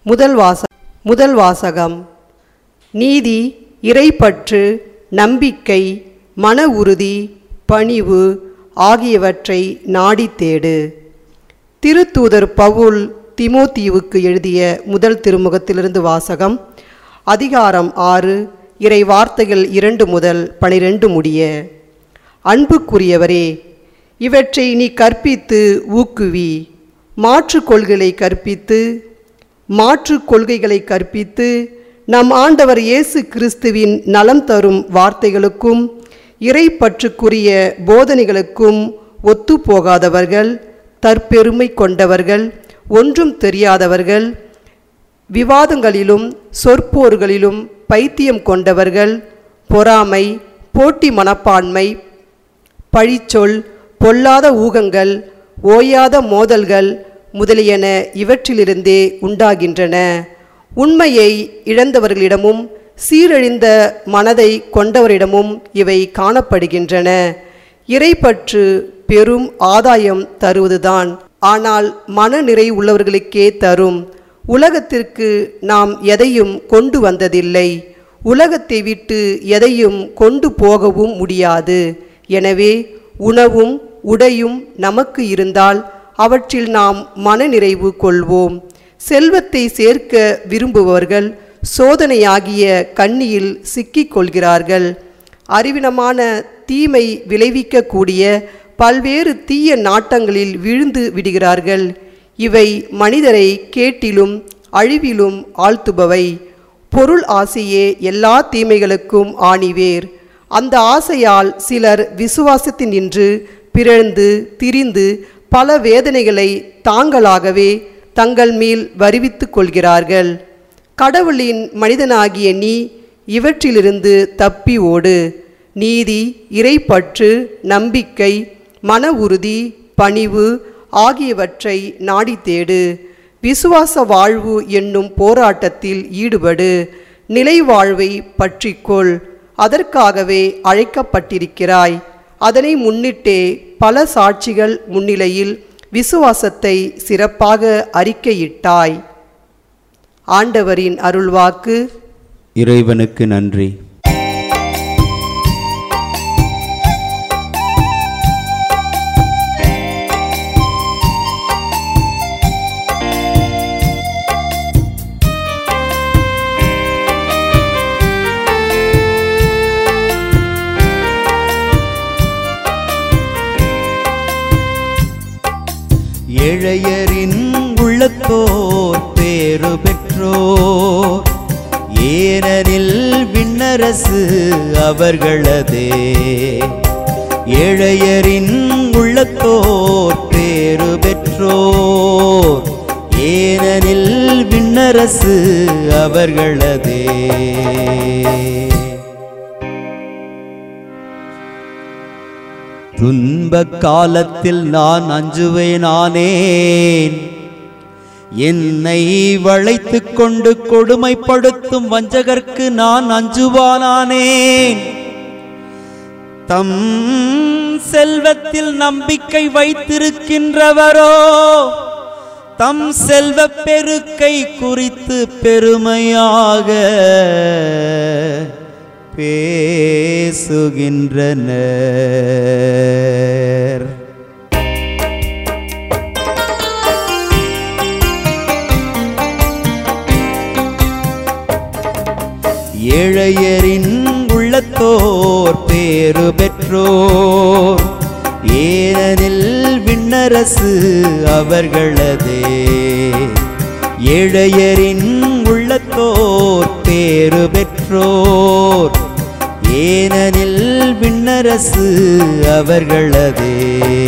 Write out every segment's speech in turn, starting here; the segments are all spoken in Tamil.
முதல் வாச முதல் வாசகம் நீதி இறைப்பற்று நம்பிக்கை மன உறுதி பணிவு ஆகியவற்றை நாடித் தேடு திருத்தூதர் பவுல் திமோத்தீவுக்கு எழுதிய முதல் திருமுகத்திலிருந்து வாசகம் அதிகாரம் ஆறு இறை வார்த்தைகள் இரண்டு முதல் பனிரெண்டு முடிய அன்புக்குரியவரே இவற்றை நீ கற்பித்து ஊக்குவி மாற்றுக் கொள்கைகளை கற்பித்து மாற்றுக் கொள்கைகளை கற்பித்து நம் ஆண்டவர் இயேசு கிறிஸ்துவின் நலம் தரும் வார்த்தைகளுக்கும் இறைப்பற்றுக்குரிய போதனைகளுக்கும் ஒத்துப்போகாதவர்கள் தற்பெருமை கொண்டவர்கள் ஒன்றும் தெரியாதவர்கள் விவாதங்களிலும் சொற்போர்களிலும் பைத்தியம் கொண்டவர்கள் பொறாமை போட்டி மனப்பான்மை பழிச்சொல் பொல்லாத ஊகங்கள் ஓயாத மோதல்கள் முதலியன இவற்றிலிருந்தே உண்டாகின்றன உண்மையை இழந்தவர்களிடமும் சீரழிந்த மனதை கொண்டவரிடமும் இவை காணப்படுகின்றன இறைப்பற்று பெரும் ஆதாயம் தருவதுதான் ஆனால் மன நிறை உள்ளவர்களுக்கே தரும் உலகத்திற்கு நாம் எதையும் கொண்டு வந்ததில்லை உலகத்தை விட்டு எதையும் கொண்டு போகவும் முடியாது எனவே உணவும் உடையும் நமக்கு இருந்தால் அவற்றில் நாம் மனநிறைவு கொள்வோம் செல்வத்தை சேர்க்க விரும்புபவர்கள் சோதனையாகிய கண்ணியில் சிக்கிக் கொள்கிறார்கள் அறிவினமான தீமை விளைவிக்கக்கூடிய பல்வேறு தீய நாட்டங்களில் விழுந்து விடுகிறார்கள் இவை மனிதரை கேட்டிலும் அழிவிலும் ஆழ்த்துபவை பொருள் ஆசையே எல்லா தீமைகளுக்கும் ஆணிவேர் அந்த ஆசையால் சிலர் விசுவாசத்தினின்று பிறழ்ந்து திரிந்து பல வேதனைகளை தாங்களாகவே தங்கள் மேல் வருவித்துக் கொள்கிறார்கள் கடவுளின் மனிதனாகிய நீ இவற்றிலிருந்து தப்பி ஓடு நீதி இறைப்பற்று நம்பிக்கை மன உறுதி பணிவு ஆகியவற்றை நாடி தேடு விசுவாச வாழ்வு என்னும் போராட்டத்தில் ஈடுபடு நிலை வாழ்வை பற்றிக்கொள் அதற்காகவே அழைக்கப்பட்டிருக்கிறாய் அதனை முன்னிட்டே பல சாட்சிகள் முன்னிலையில் விசுவாசத்தை சிறப்பாக அறிக்கையிட்டாய் ஆண்டவரின் அருள்வாக்கு இறைவனுக்கு நன்றி ஏழையரின் உள்ளத்தோர் பேறு பெற்றோர் ஏனெனில் விண்ணரசு அவர்களதே ஏழையரின் உள்ளத்தோர் பேறு பெற்றோர் ஏனெனில் விண்ணரசு அவர்களதே துன்ப காலத்தில் நான் அஞ்சுவேனானேன் என்னை வளைத்துக் கொண்டு கொடுமைப்படுத்தும் வஞ்சகர்க்கு நான் அஞ்சுவானானேன் தம் செல்வத்தில் நம்பிக்கை வைத்திருக்கின்றவரோ தம் செல்வ பெருக்கை குறித்து பெருமையாக பேசுகின்றனர் ஏழையரின் உள்ளத்தோர் பேறு பெற்றோர் ஏனெனில் விண்ணரசு அவர்களதே ஏழையரின் உள்ளத்தோர் பேறு பெற்றோர் ஏனெனில் விண்ணரசு அவர்களதே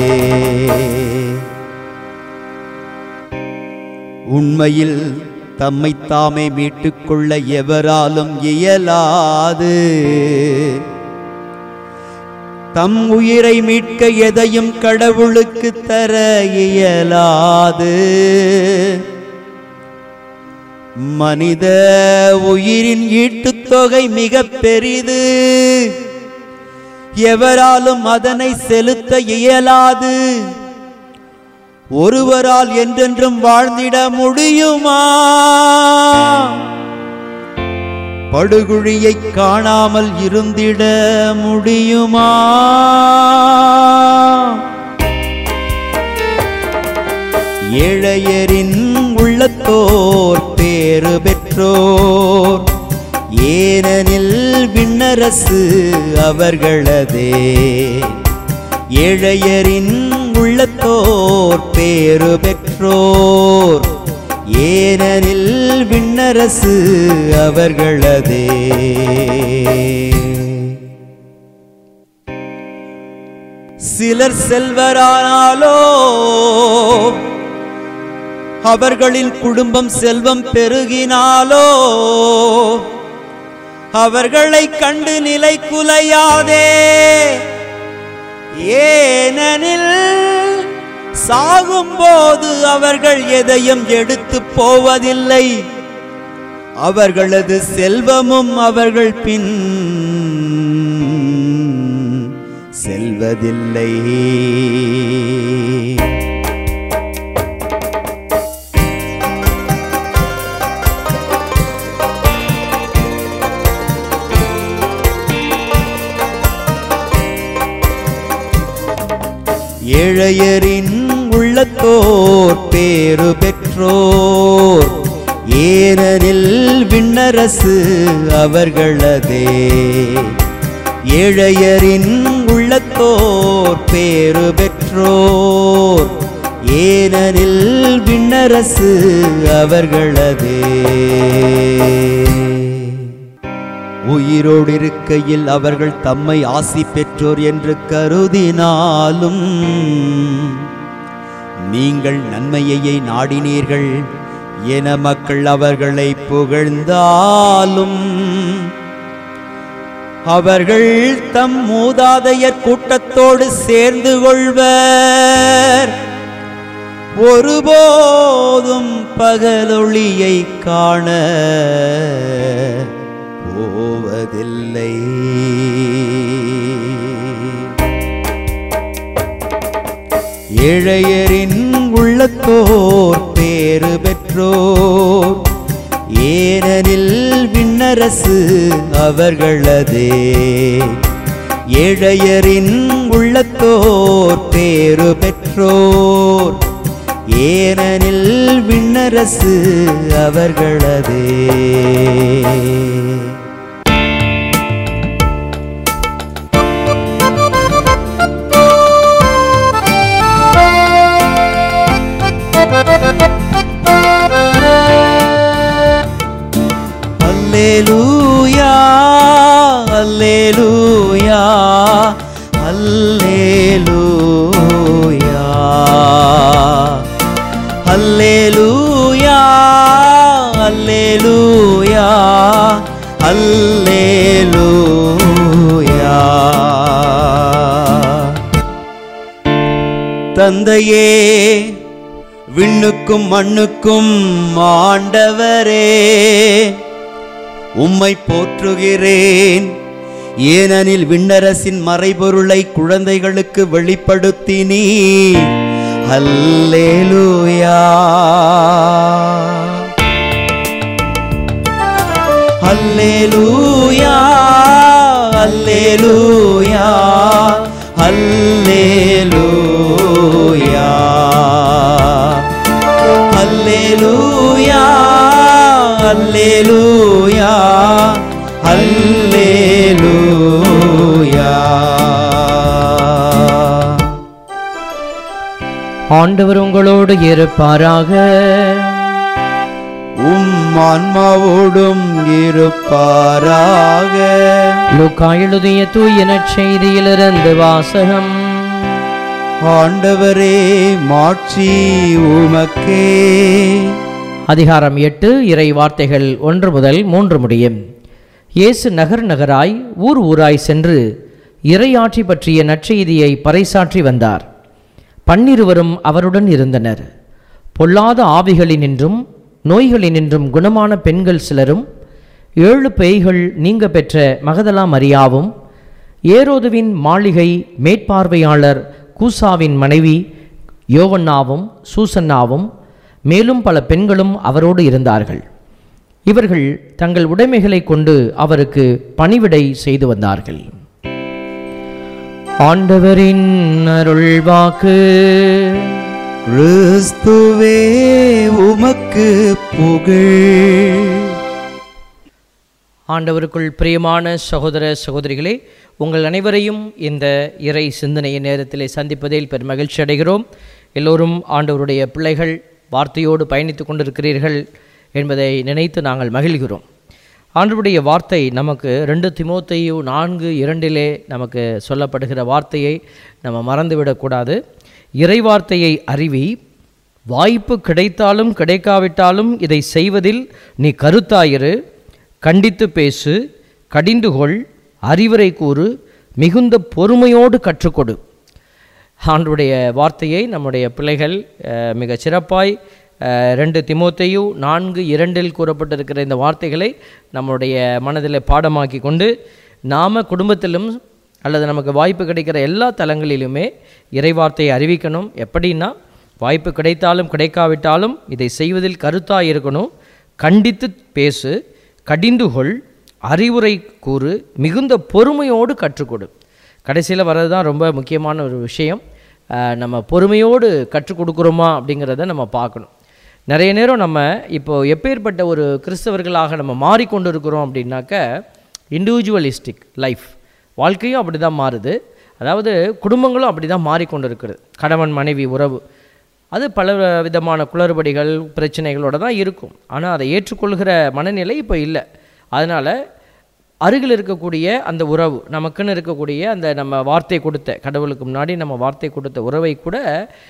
உண்மையில் தம்மை தாமே மீட்டுக்கொள்ள எவராலும் இயலாது தம் உயிரை மீட்க எதையும் கடவுளுக்கு தர இயலாது மனித உயிரின் ஈட்டுத் தொகை மிக பெரிது எவராலும் அதனை செலுத்த இயலாது ஒருவரால் என்றென்றும் வாழ்ந்திட முடியுமா படுகுழியை காணாமல் இருந்திட முடியுமா ஏழையரின் உள்ளத்தோர் பேறு பெற்றோர் ஏனெனில் விண்ணரசு அவர்களதே ஏழையரின் உள்ளத்தோர் பேறு பெற்றோர் ஏனெனில் விண்ணரசு அவர்களதே சிலர் செல்வரானாலோ அவர்களின் குடும்பம் செல்வம் பெருகினாலோ அவர்களை கண்டு நிலை குலையாதே ஏனெனில் சாகும்போது அவர்கள் எதையும் எடுத்து போவதில்லை அவர்களது செல்வமும் அவர்கள் பின் செல்வதில்லை ஏழையரின் உள்ளத்தோர் பேறு பெற்றோர் ஏனெனில் விண்ணரசு அவர்களதே ஏழையரின் உள்ளத்தோர் பேறு பெற்றோர் ஏனெனில் விண்ணரசு அவர்களதே உயிரோடு இருக்கையில் அவர்கள் தம்மை ஆசி பெற்றோர் என்று கருதினாலும் நீங்கள் நன்மையையே நாடினீர்கள் என மக்கள் அவர்களை புகழ்ந்தாலும் அவர்கள் தம் மூதாதையர் கூட்டத்தோடு சேர்ந்து கொள்வர் ஒருபோதும் பகலொளியை காண போவதில்லை ஏழையரின் உள்ளத்தோர் பேறு பெற்றோர் ஏனெனில் விண்ணரசு அவர்களதே ஏழையரின் உள்ளத்தோர் பேறு பெற்றோர் ஏனெனில் விண்ணரசு அவர்களதே அல்லேலூயா அல்லேலூயா அல்லேலூயா அல்லேலூயா அல்லேலூயா அல்லேலூயா தந்தையே விண்ணுக்கும் மண்ணுக்கும் ஆண்டவரே உம்மை போற்றுகிறேன் ஏனெனில் விண்ணரசின் மறைபொருளை குழந்தைகளுக்கு வெளிப்படுத்தினீ அல்லேலூயா அல்லேலூயா அல்லேலூயா அல்லேலூயா அல்லேலூயா அல்லேலூயா அல்லேலூயா ஆண்டவர் உங்களோடு இருப்பாராக உம் ஆன்மாவோடும் இருப்பாராக லூக்கா எழுதிய தூய நற்செய்தியிலிருந்து வாசகம் ஆண்டவரே மாட்சி உமக்கே அதிகாரம் எட்டு இறை வார்த்தைகள் ஒன்று முதல் மூன்று முடியும் இயேசு நகர் நகராய் ஊர் ஊராய் சென்று இறையாட்சி பற்றிய நற்செய்தியை பறைசாற்றி வந்தார் பன்னிருவரும் அவருடன் இருந்தனர் பொல்லாத ஆவிகளினின்றும் நோய்களினின்றும் குணமான பெண்கள் சிலரும் ஏழு பேய்கள் நீங்க பெற்ற மகதலா மரியாவும் ஏரோதுவின் மாளிகை மேற்பார்வையாளர் கூசாவின் மனைவி யோவன்னாவும் சூசன்னாவும் மேலும் பல பெண்களும் அவரோடு இருந்தார்கள் இவர்கள் தங்கள் உடைமைகளை கொண்டு அவருக்கு பணிவிடை செய்து வந்தார்கள் ஆண்டவரின் அருள்வாக்கு கிறிஸ்துவே உமக்கு புகழ் ஆண்டவருக்குள் பிரியமான சகோதர சகோதரிகளே உங்கள் அனைவரையும் இந்த இறை சிந்தனையின் நேரத்திலே சந்திப்பதில் பெரும் மகிழ்ச்சி அடைகிறோம் எல்லோரும் ஆண்டவருடைய பிள்ளைகள் வார்த்தையோடு பயணித்து கொண்டிருக்கிறீர்கள் என்பதை நினைத்து நாங்கள் மகிழ்கிறோம் ஆண்டவருடைய வார்த்தை நமக்கு ரெண்டு திமோத்தையு நான்கு இரண்டிலே நமக்கு சொல்லப்படுகிற வார்த்தையை நம்ம மறந்துவிடக்கூடாது இறை வார்த்தையை அறிவி வாய்ப்பு கிடைத்தாலும் கிடைக்காவிட்டாலும் இதை செய்வதில் நீ கருத்தாயிரு கண்டித்து பேசு கடிந்துகொள் அறிவுரை கூறு மிகுந்த பொறுமையோடு கற்றுக்கொடு ஆண்டுடைய வார்த்தையை நம்முடைய பிள்ளைகள் அஹ், மிக சிறப்பாய் அஹ், ரெண்டு திமோத்தேயு நான்கு இரண்டில் கூறப்பட்டிருக்கிற இந்த வார்த்தைகளை நம்முடைய மனதில் பாடமாக்கி கொண்டு நாம் குடும்பத்திலும் அல்லது நமக்கு வாய்ப்பு கிடைக்கிற எல்லா தலங்களிலுமே இறைவார்த்தையை அறிவிக்கணும் எப்படின்னா வாய்ப்பு கிடைத்தாலும் கிடைக்காவிட்டாலும் இதை செய்வதில் கருத்தாக இருக்கணும் கண்டித்து பேசு கடிந்துகொள் அறிவுரை கூறு மிகுந்த பொறுமையோடு கற்றுக்கொடு கடைசியில் வர்றது தான் ரொம்ப முக்கியமான ஒரு விஷயம் அஹ், நம்ம பொறுமையோடு கற்றுக் கொடுக்குறோமா அப்படிங்கிறத நம்ம பார்க்கணும் நிறைய நேரம் நம்ம இப்போ எப்பேற்பட்ட ஒரு கிறிஸ்தவர்களாக நம்ம மாறிக்கொண்டு இருக்கிறோம் அப்படின்னாக்க இண்டிவிஜுவலிஸ்டிக் லைஃப் வாழ்க்கையும் அப்படி தான் மாறுது அதாவது குடும்பங்களும் அப்படி தான் மாறிக்கொண்டு இருக்கிறது கணவன் மனைவி உறவு அது பல விதமான குளறுபடிகள் பிரச்சனைகளோட தான் இருக்கும் ஆனால் அதை ஏற்றுக்கொள்கிற மனநிலை இப்போ இல்லை அதனால் அருகில் இருக்கக்கூடிய அந்த உறவு நமக்குன்னு இருக்கக்கூடிய அந்த நம்ம வார்த்தை கொடுத்த கடவுளுக்கு முன்னாடி நம்ம வார்த்தை கொடுத்த உறவை கூட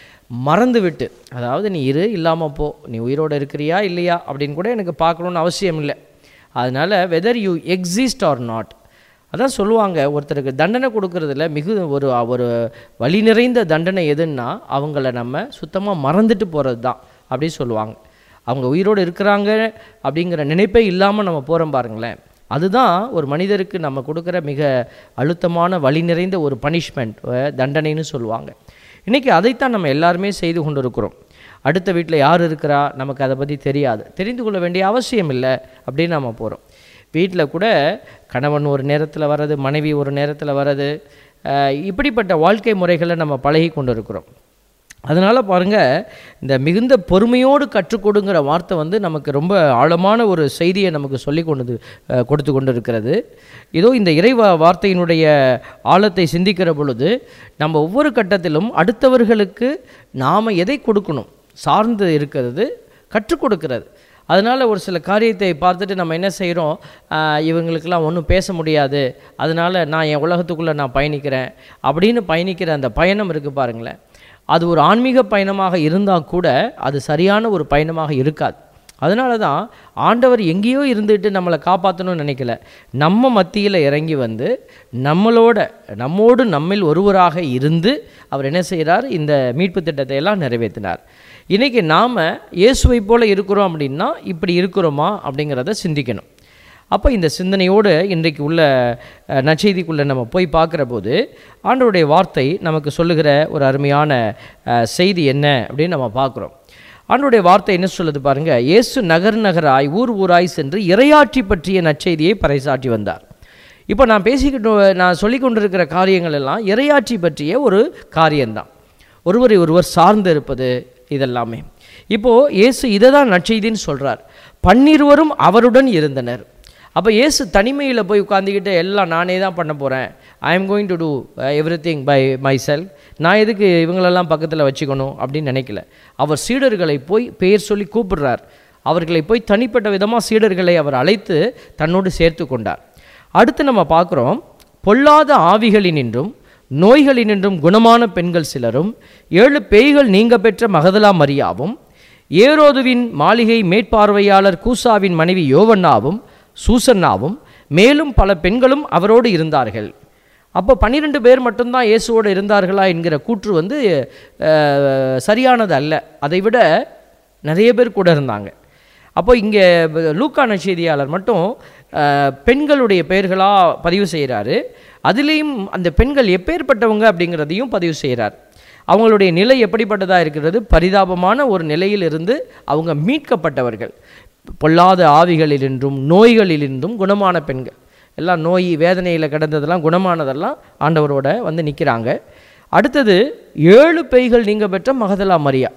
மறந்து விட்டு அதாவது நீ இரு இல்லாமல் போ நீ உயிரோடு இருக்கிறியா இல்லையா அப்படின்னு கூட எனக்கு பார்க்கணுன்னு அவசியம் இல்லை அதனால் whether you exist or not அதான் சொல்லுவாங்க ஒருத்தருக்கு தண்டனை கொடுக்கறதுல மிகு ஒரு ஒரு வழி நிறைந்த தண்டனை எதுன்னா அவங்கள நம்ம சுத்தமாக மறந்துட்டு போகிறது தான் அப்படி சொல்லுவாங்க அவங்க உயிரோடு இருக்கிறாங்க அப்படிங்கிற நினைப்பே இல்லாமல் நம்ம போகிறோம் பாருங்களேன் அதுதான் ஒரு மனிதருக்கு நம்ம கொடுக்குற மிக அழுத்தமான வழி நிறைந்த ஒரு பனிஷ்மெண்ட் தண்டனைன்னு சொல்லுவாங்க இன்றைக்கி அதைத்தான் நம்ம எல்லாருமே செய்து கொண்டு இருக்கிறோம் அடுத்த வீட்டில் யார் இருக்கிறா நமக்கு அதை பற்றி தெரியாது தெரிந்து கொள்ள வேண்டிய அவசியம் இல்லை அப்படின்னு நம்ம போகிறோம் வீட்டில் கூட கணவன் ஒரு நேரத்தில் வர்றது மனைவி ஒரு நேரத்தில் வர்றது அஹ், இப்படிப்பட்ட வாழ்க்கை முறைகளை நம்ம பழகி கொண்டு இருக்கிறோம் அதனால் பாருங்கள் இந்த மிகுந்த பொறுமையோடு கற்றுக் கொடுங்கிற வார்த்தை வந்து நமக்கு ரொம்ப ஆழமான ஒரு செய்தியை நமக்கு சொல்லி கொண்டு அஹ், கொடுத்து கொண்டு இருக்கிறது இதோ இந்த இறை வா- வார்த்தையினுடைய ஆழத்தை சிந்திக்கிற பொழுது நம்ம ஒவ்வொரு கட்டத்திலும் அடுத்தவர்களுக்கு நாம் எதை கொடுக்கணும் சார்ந்து இருக்கிறது கற்றுக் கொடுக்கிறது அதனால் ஒரு சில காரியத்தை பார்த்துட்டு நம்ம என்ன செய்கிறோம் இவங்களுக்கெல்லாம் ஒன்றும் பேச முடியாது அதனால் நான் என் உலகத்துக்குள்ளே நான் பயணிக்கிறேன் அப்படின்னு பயணிக்கிற அந்த பயணம் இருக்குது பாருங்களேன் அது ஒரு ஆன்மீக பயணமாக இருந்தால் கூட அது சரியான ஒரு பயணமாக இருக்காது அதனால தான் ஆண்டவர் எங்கேயோ இருந்துட்டு நம்மளை காப்பாற்றணும்னு நினைக்கல நம்ம மத்தியில் இறங்கி வந்து நம்மளோட நம்மோடு நம்மில் ஒருவராக இருந்து அவர் என்ன செய்கிறார் இந்த மீட்பு திட்டத்தை எல்லாம் நிறைவேற்றினார் இன்றைக்கி நாம் இயேசுவை போல இருக்கிறோம் அப்படின்னா இப்படி இருக்கிறோமா அப்படிங்கிறத சிந்திக்கணும் அப்போ இந்த சிந்தனையோடு இன்றைக்கு உள்ள அஹ், நற்செய்திக்குள்ளே நம்ம போய் பார்க்குற போது ஆண்டவருடைய வார்த்தை நமக்கு சொல்லுகிற ஒரு அருமையான அஹ், செய்தி என்ன அப்படின்னு நம்ம பார்க்குறோம் ஆண்டவருடைய வார்த்தை என்ன சொல்லுது பாருங்க இயேசு நகர் நகராய் ஊர் ஊராய் சென்று இறையாட்சி பற்றிய நற்செய்தியை பறைசாற்றி வந்தார் இப்போ நான் பேசிக்கிட்டு நான் சொல்லி கொண்டிருக்கிற காரியங்கள் எல்லாம் இறையாட்சி பற்றிய ஒரு காரியம்தான் ஒருவரை ஒருவர் சார்ந்து இருப்பது இதெல்லாமே இப்போது இயேசு இதை தான் நற்செய்தின்னு சொல்கிறார் பன்னிருவரும் அவருடன் இருந்தனர் அப்போ இயேசு தனிமையில் போய் உட்காந்துக்கிட்டு எல்லாம் நானே தான் பண்ண போகிறேன் I am going to do everything by myself நான் எதுக்கு இவங்களெல்லாம் பக்கத்தில் வச்சுக்கணும் அப்படின்னு நினைக்கல அவர் சீடர்களை போய் பெயர் சொல்லி கூப்பிடுறார் அவர்களை போய் தனிப்பட்ட விதமாக சீடர்களை அவர் அழைத்து தன்னோடு சேர்த்து கொண்டார் அடுத்து நம்ம பார்க்குறோம் பொல்லாத ஆவிகளினின்றும் நோய்களினின்றும் குணமான பெண்கள் சிலரும் ஏழு பேய்கள் நீங்க பெற்ற மகதலா மரியாவும் ஏரோதுவின் மாளிகை மேற்பார்வையாளர் கூசாவின் மனைவி யோவன்னாவும் சூசன்னாவும் மேலும் பல பெண்களும் அவரோடு இருந்தார்கள் அப்போ பன்னிரெண்டு பேர் மட்டும்தான் இயேசுவோடு இருந்தார்களா என்கிற கூற்று வந்து அஹ், சரியானது அல்ல அதை விட நிறைய பேர் கூட இருந்தாங்க அப்போ இங்கே லூக்கா நற்செய்தியாளர் மட்டும் அஹ், பெண்களுடைய பெயர்களாக பதிவு செய்கிறாரு அதுலேயும் அந்த பெண்கள் எப்பேற்பட்டவங்க அப்படிங்கிறதையும் பதிவு செய்கிறார் அவங்களுடைய நிலை எப்படிப்பட்டதாக இருக்கிறது பரிதாபமான ஒரு நிலையிலிருந்து அவங்க மீட்கப்பட்டவர்கள் பொல்லாத ஆவிகளிலிருந்தும் நோய்களிலிருந்தும் குணமான பெண்கள் எல்லாம் நோய் வேதனையில் கிடந்ததெல்லாம் குணமானதெல்லாம் ஆண்டவரோட வந்து நிற்கிறாங்க அடுத்தது ஏழு பேய்கள் நீங்க பெற்ற மகதலா மரியா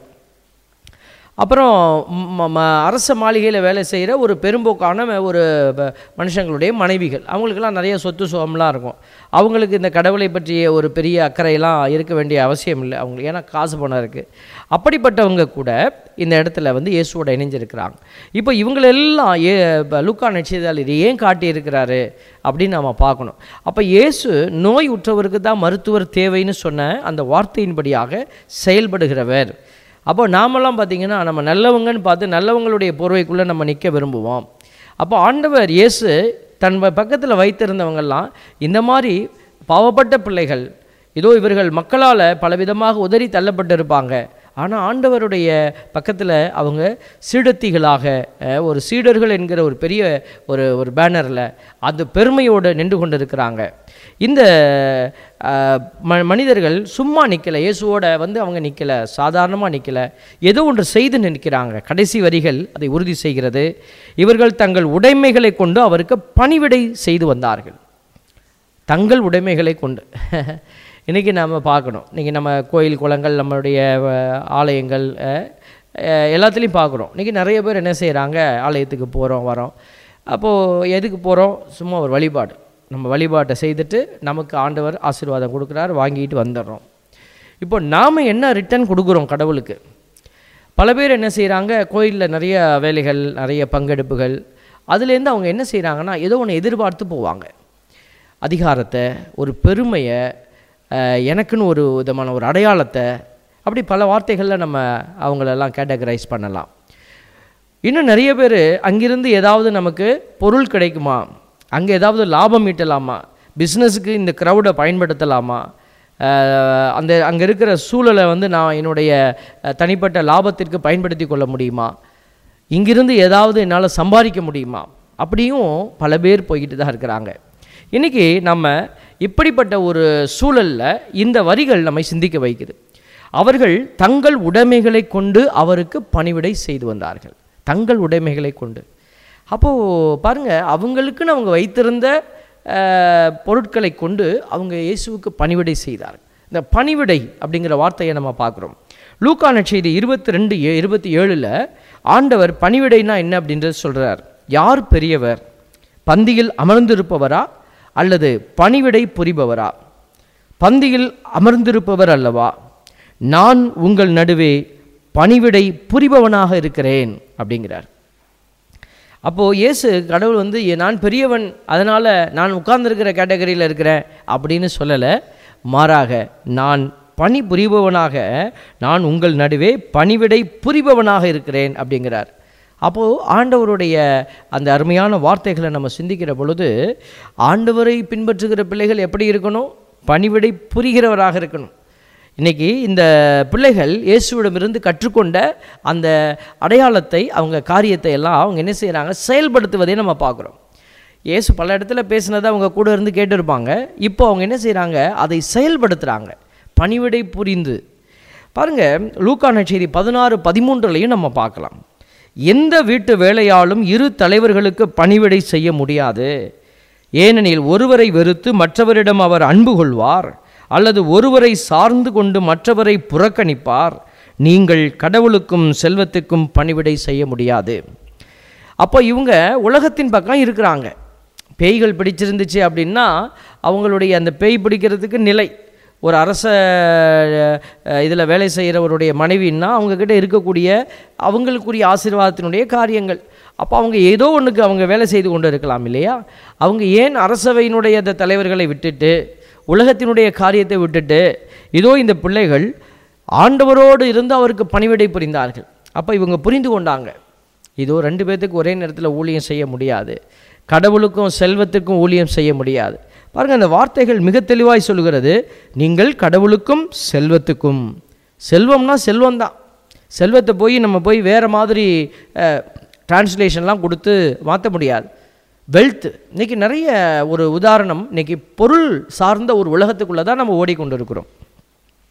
அப்புறம் ம- ம- அரச மாளிகையில் வேலை செய்கிற ஒரு பெரும்போக்கான ம- ஒரு ப- மனுஷங்களுடைய மனைவிகள் அவங்களுக்கெல்லாம் நிறைய சொத்து சுகம்லாம் இருக்கும் அவங்களுக்கு இந்த கடவுளை பற்றிய ஒரு பெரிய அக்கறையெல்லாம் இருக்க வேண்டிய அவசியம் இல்லை அவங்களுக்கு ஏன்னா காசு பணம் இருக்குது அப்படிப்பட்டவங்க கூட இந்த இடத்துல வந்து இயேசுவோட இணைஞ்சிருக்கிறாங்க இப்போ இவங்களெல்லாம் ஏ ப- லூக்கா நட்சதாளி ஏன் காட்டியிருக்கிறாரு அப்படின்னு நம்ம பார்க்கணும் அப்போ இயேசு நோய் உற்றவருக்கு தான் மருத்துவர் தேவைன்னு சொன்ன அந்த வார்த்தையின்படியாக செயல்படுகிறவர் அப்போ நாமெல்லாம் பார்த்தீங்கன்னா நம்ம நல்லவங்கன்னு பார்த்து நல்லவங்களுடைய போர்வைக்குள்ளே நம்ம நிற்க விரும்புவோம் அப்போ ஆண்டவர் இயேசு தன் பக்கத்தில் வைத்திருந்தவங்கெல்லாம் இந்த மாதிரி பாவப்பட்ட பிள்ளைகள் இதோ இவர்கள் மக்களால் பலவிதமாக உதறி தள்ளப்பட்டிருப்பாங்க ஆனால் ஆண்டவருடைய பக்கத்தில் அவங்க சீடத்திகளாக அஹ், ஒரு சீடர்கள் என்கிற ஒரு பெரிய ஒரு ஒரு பேனரில் அந்த பெருமையோடு நின்று கொண்டிருக்கிறாங்க இந்த அஹ், ம மனிதர்கள் சும்மா நிற்கலை இயேசுவோட வந்து அவங்க நிற்கலை சாதாரணமாக நிற்கலை ஏதோ ஒன்று செய்து நிற்கிறாங்க கடைசி வரிகள் அதை உறுதி செய்கிறது இவர்கள் தங்கள் உடைமைகளை கொண்டு அவருக்கு பணிவிடை செய்து வந்தார்கள் தங்கள் உடைமைகளை கொண்டு இன்றைக்கி நாம் பார்க்கணும் இன்றைக்கி நம்ம கோயில் குளங்கள் நம்மளுடைய அஹ், ஆலயங்கள் அஹ், அஹ், எல்லாத்துலேயும் பார்க்குறோம் இன்றைக்கி நிறைய பேர் என்ன செய்கிறாங்க ஆலயத்துக்கு போகிறோம் வரோம் அப்போது எதுக்கு போகிறோம் சும்மா ஒரு வழிபாடு நம்ம வழிபாட்டை செய்துட்டு நமக்கு ஆண்டவர் ஆசீர்வாதம் கொடுக்குறாரு வாங்கிட்டு வந்துடுறோம் இப்போ நாம் என்ன ரிட்டர்ன் கொடுக்குறோம் கடவுளுக்கு பல பேர் என்ன செய்கிறாங்க கோயிலில் நிறைய வேலைகள் நிறைய பங்கெடுப்புகள் அதுலேருந்து அவங்க என்ன செய்கிறாங்கன்னா ஏதோ ஒன்று எதிர்பார்த்து போவாங்க அதிகாரத்தை ஒரு பெருமையை அஹ், எனக்குன்னு ஒரு விதமான ஒரு அடையாளத்தை அப்படி பல வார்த்தைகளில் நம்ம அவங்களெல்லாம் கேட்டகரைஸ் பண்ணலாம் இன்னும் நிறைய பேர் அங்கிருந்து ஏதாவது நமக்கு பொருள் கிடைக்குமா அங்கே ஏதாவது லாபம் ஈட்டலாமா பிஸ்னஸுக்கு இந்த க்ரௌடை பயன்படுத்தலாமா அஹ், அந்த அங்கே இருக்கிற சூழலை வந்து நான் என்னுடைய அஹ், தனிப்பட்ட லாபத்திற்கு பயன்படுத்தி கொள்ள முடியுமா இங்கிருந்து ஏதாவது என்னால் சம்பாதிக்க முடியுமா அப்படியும் பல பேர் போய்கிட்டு தான் இருக்கிறாங்க இன்றைக்கி நம்ம இப்படிப்பட்ட ஒரு சூழலில் இந்த வரிகள் நம்மை சிந்திக்க வைக்குது அவர்கள் தங்கள் உடைமைகளை கொண்டு அவருக்கு பணிவிடை செய்து வந்தார்கள் தங்கள் உடைமைகளை கொண்டு அப்போது பாருங்கள் அவங்களுக்குன்னு அவங்க வைத்திருந்த அஹ், பொருட்களை கொண்டு அவங்க இயேசுவுக்கு பணிவிடை செய்தார்கள் இந்த பணிவிடை அப்படிங்கிற வார்த்தையை நம்ம பார்க்குறோம் லூக்கான செய்தி இருபத்தி ரெண்டு இருபத்தி ஏழில் ஆண்டவர் பணிவிடைனா என்ன அப்படின்றது சொல்கிறார் யார் பெரியவர் பந்தியில் அமர்ந்திருப்பவரா அல்லது பணிவிடை புரிபவரா பந்தியில் அமர்ந்திருப்பவர் அல்லவா நான் உங்கள் நடுவே பணிவிடை புரிபவனாக இருக்கிறேன் அப்படிங்கிறார் அப்போது இயேசு கடவுள் வந்து "ஏ, நான் பெரியவன் அதனால் நான் உட்கார்ந்திருக்கிற கேட்டகரியில் இருக்கிறேன் அப்படின்னு சொல்லலை மாறாக நான் பணி புரிபவனாக நான் உங்கள் நடுவே பணிவிடை புரிபவனாக இருக்கிறேன் அப்படிங்கிறார் அப்போது ஆண்டவருடைய அந்த அருமையான வார்த்தைகளை நம்ம சிந்திக்கிற பொழுது ஆண்டவரை பின்பற்றுகிற பிள்ளைகள் எப்படி இருக்கணும் பணிவிடை புரிகிறவராக இருக்கணும் இன்னைக்கு இந்த பிள்ளைகள் இயேசுவிடமிருந்து கற்றுக்கொண்ட அந்த அடையாளத்தை அவங்க காரியத்தை எல்லாம் அவங்க என்ன செய்கிறாங்க செயல்படுத்துவதை நம்ம பார்க்குறோம் இயேசு பல இடத்துல பேசினதை அவங்க கூட இருந்து கேட்டிருப்பாங்க இப்போ அவங்க என்ன செய்கிறாங்க அதை செயல்படுத்துகிறாங்க பணிவிடை புரிந்து பாருங்க லூக்கான செய்தி பதினாறு பதிமூன்றுலையும் நம்ம பார்க்கலாம் எந்த வீட்டு வேலையாலும் இரு தலைவர்களுக்கு பணிவிடை செய்ய முடியாது ஏனெனில் ஒருவரை வெறுத்து மற்றவரிடம் அவர் அன்பு கொள்வார் அல்லது ஒருவரை சார்ந்து கொண்டு மற்றவரை புறக்கணிப்பார் நீங்கள் கடவுளுக்கும் செல்வத்துக்கும் பணிவிடை செய்ய முடியாது அப்போ இவங்க உலகத்தின் பக்கம் இருக்கிறாங்க பேய்கள் பிடிச்சிருந்துச்சு அப்படின்னா அவங்களுடைய அந்த பேய் பிடிக்கிறதுக்கு நிலை ஒரு அரச இதில் வேலை செய்கிறவருடைய மனைவின்னா அவங்கக்கிட்ட இருக்கக்கூடிய அவங்களுக்குரிய ஆசீர்வாதத்தினுடைய காரியங்கள் அப்போ அவங்க ஏதோ ஒன்றுக்கு அவங்க வேலை செய்து கொண்டு இருக்கலாம் இல்லையா அவங்க ஏன் அரசவையினுடைய அந்த தலைவர்களை விட்டுட்டு உலகத்தினுடைய காரியத்தை விட்டுட்டு இதோ இந்த பிள்ளைகள் ஆண்டவரோடு இருந்து அவருக்கு பணிவிடை புரிந்தார்கள் அப்போ இவங்க புரிந்து கொண்டாங்க இதோ ரெண்டு பேர்த்துக்கு ஒரே நேரத்தில் ஊழியம் செய்ய முடியாது கடவுளுக்கும் செல்வத்துக்கும் ஊழியம் செய்ய முடியாது பாருங்கள் அந்த வார்த்தைகள் மிக தெளிவாய் சொல்கிறது நீங்கள் கடவுளுக்கும் செல்வத்துக்கும் செல்வம்னா செல்வம் தான் செல்வத்தை போய் நம்ம போய் வேறு மாதிரி டிரான்ஸ்லேஷன்லாம் கொடுத்து மாற்ற முடியாது வெல்த் இன்றைக்கி நிறைய ஒரு உதாரணம் இன்றைக்கி பொருள் சார்ந்த ஒரு உலகத்துக்குள்ளே தான் நம்ம ஓடிக்கொண்டு இருக்கிறோம்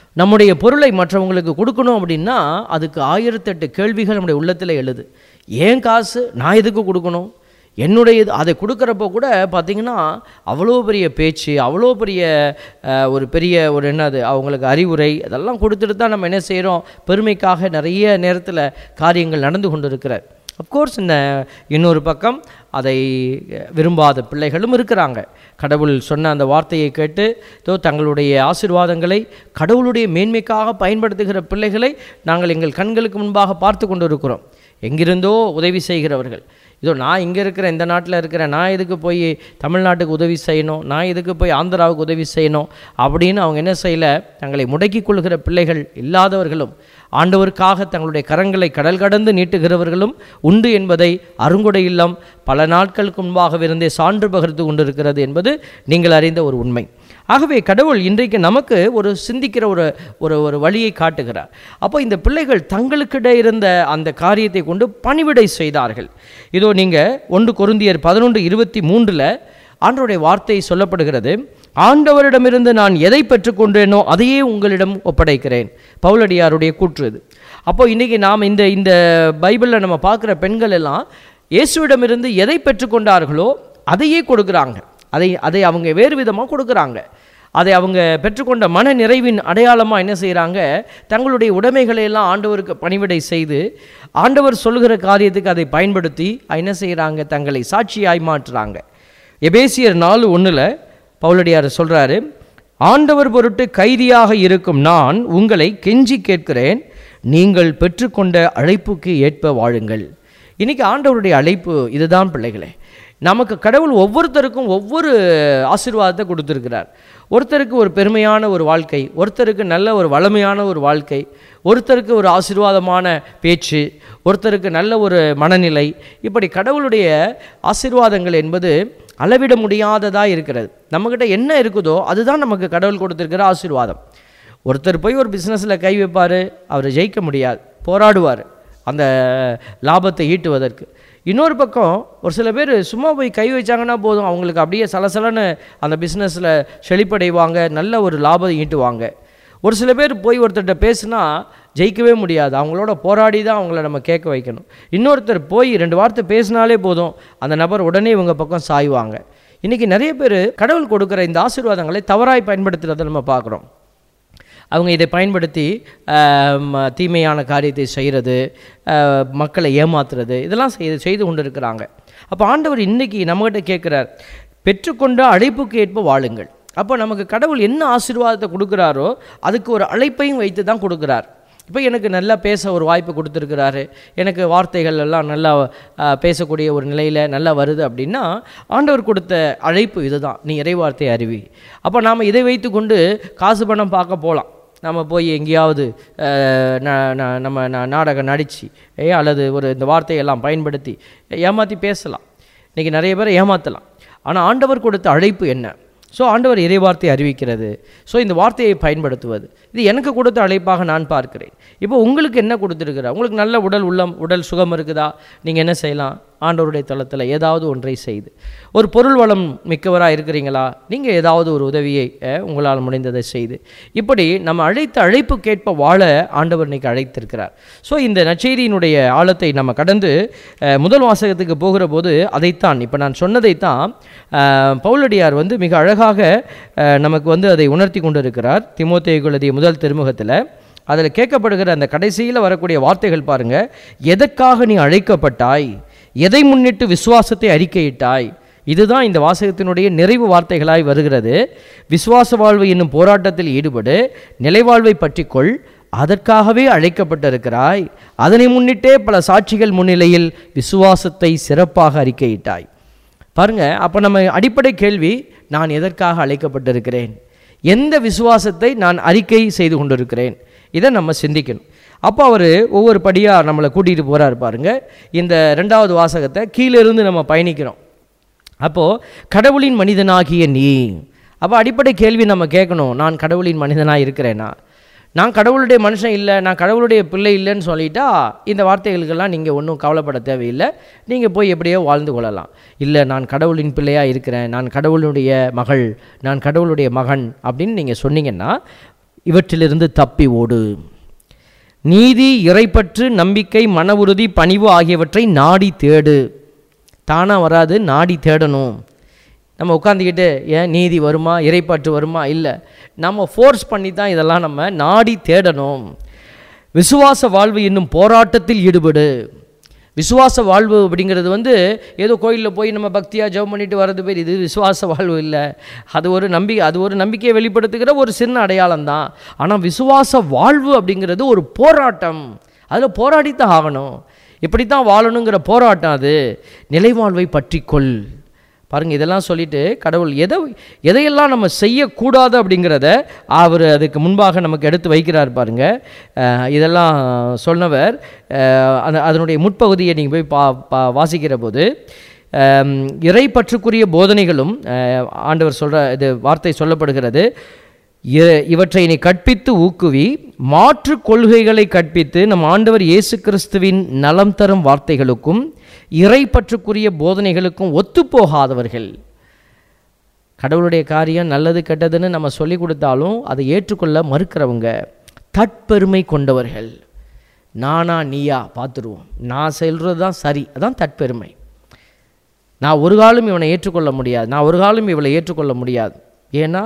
நம்முடைய பொருளை மற்றவங்களுக்கு கொடுக்கணும் அப்படின்னா அதுக்கு ஆயிரத்தெட்டு கேள்விகள் நம்முடைய உள்ளத்தில் எழுது ஏன் காசு நான் எதுக்கு கொடுக்கணும் என்னுடைய இது அதை கொடுக்குறப்போ கூட பார்த்திங்கன்னா அவ்வளோ பெரிய பேச்சு அவ்வளோ பெரிய அஹ், ஒரு பெரிய ஒரு என்னது அவங்களுக்கு அறிவுரை அதெல்லாம் கொடுத்துட்டு தான் நம்ம என்ன செய்கிறோம் பெருமைக்காக நிறைய நேரத்தில் காரியங்கள் நடந்து கொண்டு இருக்கிறார் அப்கோர்ஸ் இந்த இன்னொரு பக்கம் அதை விரும்பாத பிள்ளைகளும் இருக்கிறாங்க கடவுள் சொன்ன அந்த வார்த்தையை கேட்டு இதோ தங்களுடைய ஆசீர்வாதங்களை கடவுளுடைய மேன்மைக்காக பயன்படுத்துகிற பிள்ளைகளை நாங்கள் எங்கள் கண்களுக்கு முன்பாக பார்த்து கொண்டு இருக்கிறோம் எங்கிருந்தோ உதவி செய்கிறவர்கள் இதோ நான் இங்கே இருக்கிற இந்த நாட்டில் இருக்கிறேன் நான் எதுக்கு போய் தமிழ்நாட்டுக்கு உதவி செய்யணும் நான் எதுக்கு போய் ஆந்திராவுக்கு உதவி செய்யணும் அப்படின்னு அவங்க என்ன செய்யல தங்களை முடக்கிக் கொள்கிற பிள்ளைகள் இல்லாதவர்களும் ஆண்டவருக்காக தங்களுடைய கரங்களை கடல் கடந்து நீட்டுகிறவர்களும் உண்டு என்பதை அருங்கொடை இல்லம் பல நாட்களுக்கு முன்பாக இருந்தே சான்று பகிர்ந்து கொண்டிருக்கிறது என்பது நீங்கள் அறிந்த ஒரு உண்மை ஆகவே கடவுள் இன்றைக்கு நமக்கு ஒரு சிந்திக்கிற ஒரு ஒரு ஒரு வழியை காட்டுகிறார் அப்போ இந்த பிள்ளைகள் தங்களுக்கிடையே இருந்த அந்த காரியத்தை கொண்டு பணிவிடை செய்தார்கள் இதோ நீங்கள் ஒன்று கொருந்தியர் பதினொன்று இருபத்தி மூன்றில் ஆண்டவருடைய வார்த்தை சொல்லப்படுகிறது ஆண்டவரிடமிருந்து நான் எதை பெற்றுக்கொண்டேனோ அதையே உங்களிடம் ஒப்படைக்கிறேன் பவுலடியாருடைய கூற்று இது அப்போ இன்றைக்கி நாம் இந்த இந்த பைபிளில் நம்ம பார்க்குற பெண்கள் எல்லாம் இயேசுவிடமிருந்து எதை பெற்றுக்கொண்டார்களோ அதையே கொடுக்குறாங்க அதை அதை அவங்க வேறு விதமாக கொடுக்குறாங்க அதை அவங்க பெற்றுக்கொண்ட மன நிறைவின் அடையாளமாக என்ன செய்கிறாங்க தங்களுடைய உடைமைகளை எல்லாம் ஆண்டவருக்கு பணிவிடை செய்து ஆண்டவர் சொல்லுகிற காரியத்துக்கு அதை பயன்படுத்தி என்ன செய்கிறாங்க தங்களை சாட்சியாய் மாற்றுறாங்க எபேசியர் நாலு ஒன்றில் பவுலடியார் சொல்கிறாரு ஆண்டவர் பொருட்டு கைதியாக இருக்கும் நான் உங்களை கெஞ்சி கேட்கிறேன் நீங்கள் பெற்றுக்கொண்ட அழைப்புக்கு ஏற்ப வாழுங்கள் இன்னைக்கு ஆண்டவருடைய அழைப்பு இதுதான் பிள்ளைகளே நமக்கு கடவுள் ஒவ்வொருத்தருக்கும் ஒவ்வொரு ஆசீர்வாதத்தை கொடுத்துருக்கிறார் ஒருத்தருக்கு ஒரு பெருமையான ஒரு வாழ்க்கை ஒருத்தருக்கு நல்ல ஒரு வளமையான ஒரு வாழ்க்கை ஒருத்தருக்கு ஒரு ஆசீர்வாதமான பேச்சு ஒருத்தருக்கு நல்ல ஒரு மனநிலை இப்படி கடவுளுடைய ஆசீர்வாதங்கள் என்பது அளவிட முடியாததாக இருக்கிறது நம்மக்கிட்ட என்ன இருக்குதோ அதுதான் நமக்கு கடவுள் கொடுத்துருக்கிற ஆசீர்வாதம் ஒருத்தர் போய் ஒரு பிஸ்னஸில் கை வைப்பார் அவர் ஜெயிக்க முடியாது போராடுவார் அந்த லாபத்தை ஈட்டுவதற்கு இன்னொரு பக்கம் ஒரு சில பேர் சும்மா போய் கை வச்சாங்கன்னா போதும் அவங்களுக்கு அப்படியே சலசலன்னு அந்த பிஸ்னஸில் செழிப்படைவாங்க நல்ல ஒரு லாபம் ஈட்டுவாங்க ஒரு சில பேர் போய் ஒருத்தர்கிட்ட பேசுனா ஜெயிக்கவே முடியாது அவங்களோட போராடி தான் அவங்கள நம்ம கேட்க வைக்கணும் இன்னொருத்தர் போய் ரெண்டு வார்த்தை பேசினாலே போதும் அந்த நபர் உடனே இவங்க பக்கம் சாய்வாங்க இன்றைக்கி நிறைய பேர் கடவுள் கொடுக்குற இந்த ஆசீர்வாதங்களை தவறாய் பயன்படுத்துகிறத நம்ம பார்க்குறோம் அவங்க இதை பயன்படுத்தி ஆம், தீமையான காரியத்தை செய்கிறது மக்களை ஏமாத்துறது இதெல்லாம் செய்து செய்து கொண்டு இருக்கிறாங்க அப்போ ஆண்டவர் இன்னைக்கு நம்மகிட்ட கேட்குறார் பெற்றுக்கொண்ட அழைப்புக்கு ஏற்ப வாழுங்கள் அப்போ நமக்கு கடவுள் என்ன ஆசீர்வாதத்தை கொடுக்குறாரோ அதுக்கு ஒரு அழைப்பையும் வைத்து தான் கொடுக்குறார் இப்போ எனக்கு நல்லா பேச ஒரு வாய்ப்பு கொடுத்துருக்கிறாரு எனக்கு வார்த்தைகள் எல்லாம் நல்லா ஆ, பேசக்கூடிய ஒரு நிலையில் நல்லா வருது அப்படின்னா ஆண்டவர் கொடுத்த அழைப்பு இதுதான் நீ இறைவார்த்தை அறிவி அப்போ நாம் இதை வைத்துக்கொண்டு காசு பணம் பார்க்க போகலாம் நம்ம போய் எங்கேயாவது அஹ், ந- ந- நம்ம ந- நாடகம் நடித்து ஏ அல்லது ஒரு இந்த வார்த்தையெல்லாம் பயன்படுத்தி ஏமாற்றி பேசலாம் இன்றைக்கி நிறைய பேரை ஏமாற்றலாம் ஆனால் ஆண்டவர் கொடுத்த அழைப்பு என்ன ஸோ ஆண்டவர் இறைவார்த்தை அறிவிக்கிறது ஸோ இந்த வார்த்தையை பயன்படுத்துவது இது எனக்கு கொடுத்த அழைப்பாக நான் பார்க்கிறேன் இப்போ உங்களுக்கு என்ன கொடுத்துருக்குறா உங்களுக்கு நல்ல உடல் உள்ளம் உடல் சுகம் இருக்குதா நீங்கள் என்ன செய்யலாம் ஆண்டவருடைய தளத்தில் ஏதாவது ஒன்றை செய்து ஒரு பொருள் வளம் மிக்கவராக இருக்கிறீங்களா நீங்கள் ஏதாவது ஒரு உதவியை அஹ், உங்களால் முடிந்ததை செய்து இப்படி நம்ம அழைத்த அழைப்புக்கேற்ப வாழ ஆண்டவர் இன்னைக்கு அழைத்திருக்கிறார் ஸோ இந்த நற்செய்தியினுடைய ஆழத்தை நம்ம கடந்து அஹ், முதல் வாசகத்துக்கு போகிற போது அதைத்தான் இப்போ நான் சொன்னதைத்தான் அஹ், பவுலடியார் வந்து மிக அழகாக அஹ், நமக்கு வந்து அதை உணர்த்தி கொண்டிருக்கிறார் திமோத்தேயுக்கு எழுதிய முதல் திருமுகத்தில் அதில் கேட்கப்படுகிற அந்த கடைசியில் வரக்கூடிய வார்த்தைகள் பாருங்க எதற்காக நீ அழைக்கப்பட்டாய் எதை முன்னிட்டு விசுவாசத்தை அறிக்கையிட்டாய் இதுதான் இந்த வாசகத்தினுடைய நிறைவு வார்த்தைகளாய் வருகிறது விசுவாச வாழ்வு என்னும் போராட்டத்தில் ஈடுபடு நிலைவாழ்வை பற்றிக்கொள் அதற்காகவே அழைக்கப்பட்டிருக்கிறாய் அதனை முன்னிட்டே பல சாட்சிகள் முன்னிலையில் விசுவாசத்தை சிறப்பாக அறிக்கையிட்டாய் பாருங்க அப்போ நம்ம அடிப்படை கேள்வி நான் எதற்காக அழைக்கப்பட்டிருக்கிறேன் எந்த விசுவாசத்தை நான் அறிக்கை செய்து கொண்டிருக்கிறேன் இதை நம்ம சிந்திக்கணும் அப்போ அவர் ஒவ்வொரு படியாக நம்மளை கூட்டிகிட்டு போகிறார் பாருங்க இந்த ரெண்டாவது வாசகத்தை கீழிருந்து நம்ம பயணிக்கிறோம் அப்போது கடவுளின் மனிதனாகிய நீ அப்போ அடிப்படை கேள்வி நம்ம கேட்கணும் நான் கடவுளின் மனிதனாக இருக்கிறேனா நான் கடவுளுடைய மனுஷன் இல்லை நான் கடவுளுடைய பிள்ளை இல்லைன்னு சொல்லிட்டா இந்த வார்த்தைகளுக்கெல்லாம் நீங்கள் ஒன்றும் கவலைப்பட தேவையில்லை நீங்கள் போய் எப்படியோ வாழ்ந்து கொள்ளலாம் இல்லை நான் கடவுளின் பிள்ளையாக இருக்கிறேன் நான் கடவுளுடைய மகள் நான் கடவுளுடைய மகன் அப்படின்னு நீங்கள் சொன்னீங்கன்னா இவற்றிலிருந்து தப்பி ஓடு நீதி இறைப்பற்று நம்பிக்கை மன உறுதி பணிவு ஆகியவற்றை நாடி தேடு தானாக வராது நாடி தேடணும் நம்ம உட்காந்துக்கிட்டு ஏன் நீதி வருமா இறைப்பற்று வருமா இல்லை நம்ம ஃபோர்ஸ் பண்ணி தான் இதெல்லாம் நம்ம நாடி தேடணும் விசுவாச வாழ்வு என்னும் போராட்டத்தில் ஈடுபடு விசுவாச வாழ்வு அப்படிங்கிறது வந்து ஏதோ கோயிலில் போய் நம்ம பக்தியாக ஜெபம் பண்ணிட்டு வர்றது பேர் இது விசுவாச வாழ்வு இல்லை அது ஒரு நம்பிக்கை அது ஒரு நம்பிக்கையை வெளிப்படுத்துகிற ஒரு சின்ன அடையாளம் தான் ஆனால் விசுவாச வாழ்வு அப்படிங்கிறது ஒரு போராட்டம் அதில் போராடித்தான் ஆகணும் இப்படி தான் வாழணுங்கிற போராட்டம் அது நிலைவாழ்வை பற்றிக்கொள் பாருங்கள் இதெல்லாம் சொல்லிட்டு கடவுள் எதை எதையெல்லாம் நம்ம செய்யக்கூடாது அப்படிங்கிறத அவர் அதுக்கு முன்பாக நமக்கு எடுத்து வைக்கிறார் பாருங்க அஹ் இதெல்லாம் சொன்னவர் அஹ் அந்த அதனுடைய முற்பகுதியை நீங்கள் போய் பா பா வாசிக்கிற போது அம், இறை பற்றுக்குரிய போதனைகளும் அஹ், ஆண்டவர் சொல்கிற இது வார்த்தை சொல்லப்படுகிறது இ- இவற்றை நீ கற்பித்து ஊக்குவி மாற்று கொள்கைகளை கற்பித்து நம் ஆண்டவர் இயேசு கிறிஸ்துவின் நலம் தரும் வார்த்தைகளுக்கும் இறை பற்றுக்குரிய போதனைகளுக்கும் ஒத்துப்போகாதவர்கள் கடவுளுடைய காரியம் நல்லது கெட்டதுன்னு நம்ம சொல்லி கொடுத்தாலும் அதை ஏற்றுக்கொள்ள மறுக்கிறவங்க தற்பெருமை கொண்டவர்கள் நானா நீயா பார்த்துருவோம் நான் சொல்கிறது தான் சரி அதான் தற்பெருமை நான் ஒரு காலம் இவனை ஏற்றுக்கொள்ள முடியாது நான் ஒரு காலம் இவளை ஏற்றுக்கொள்ள முடியாது ஏன்னா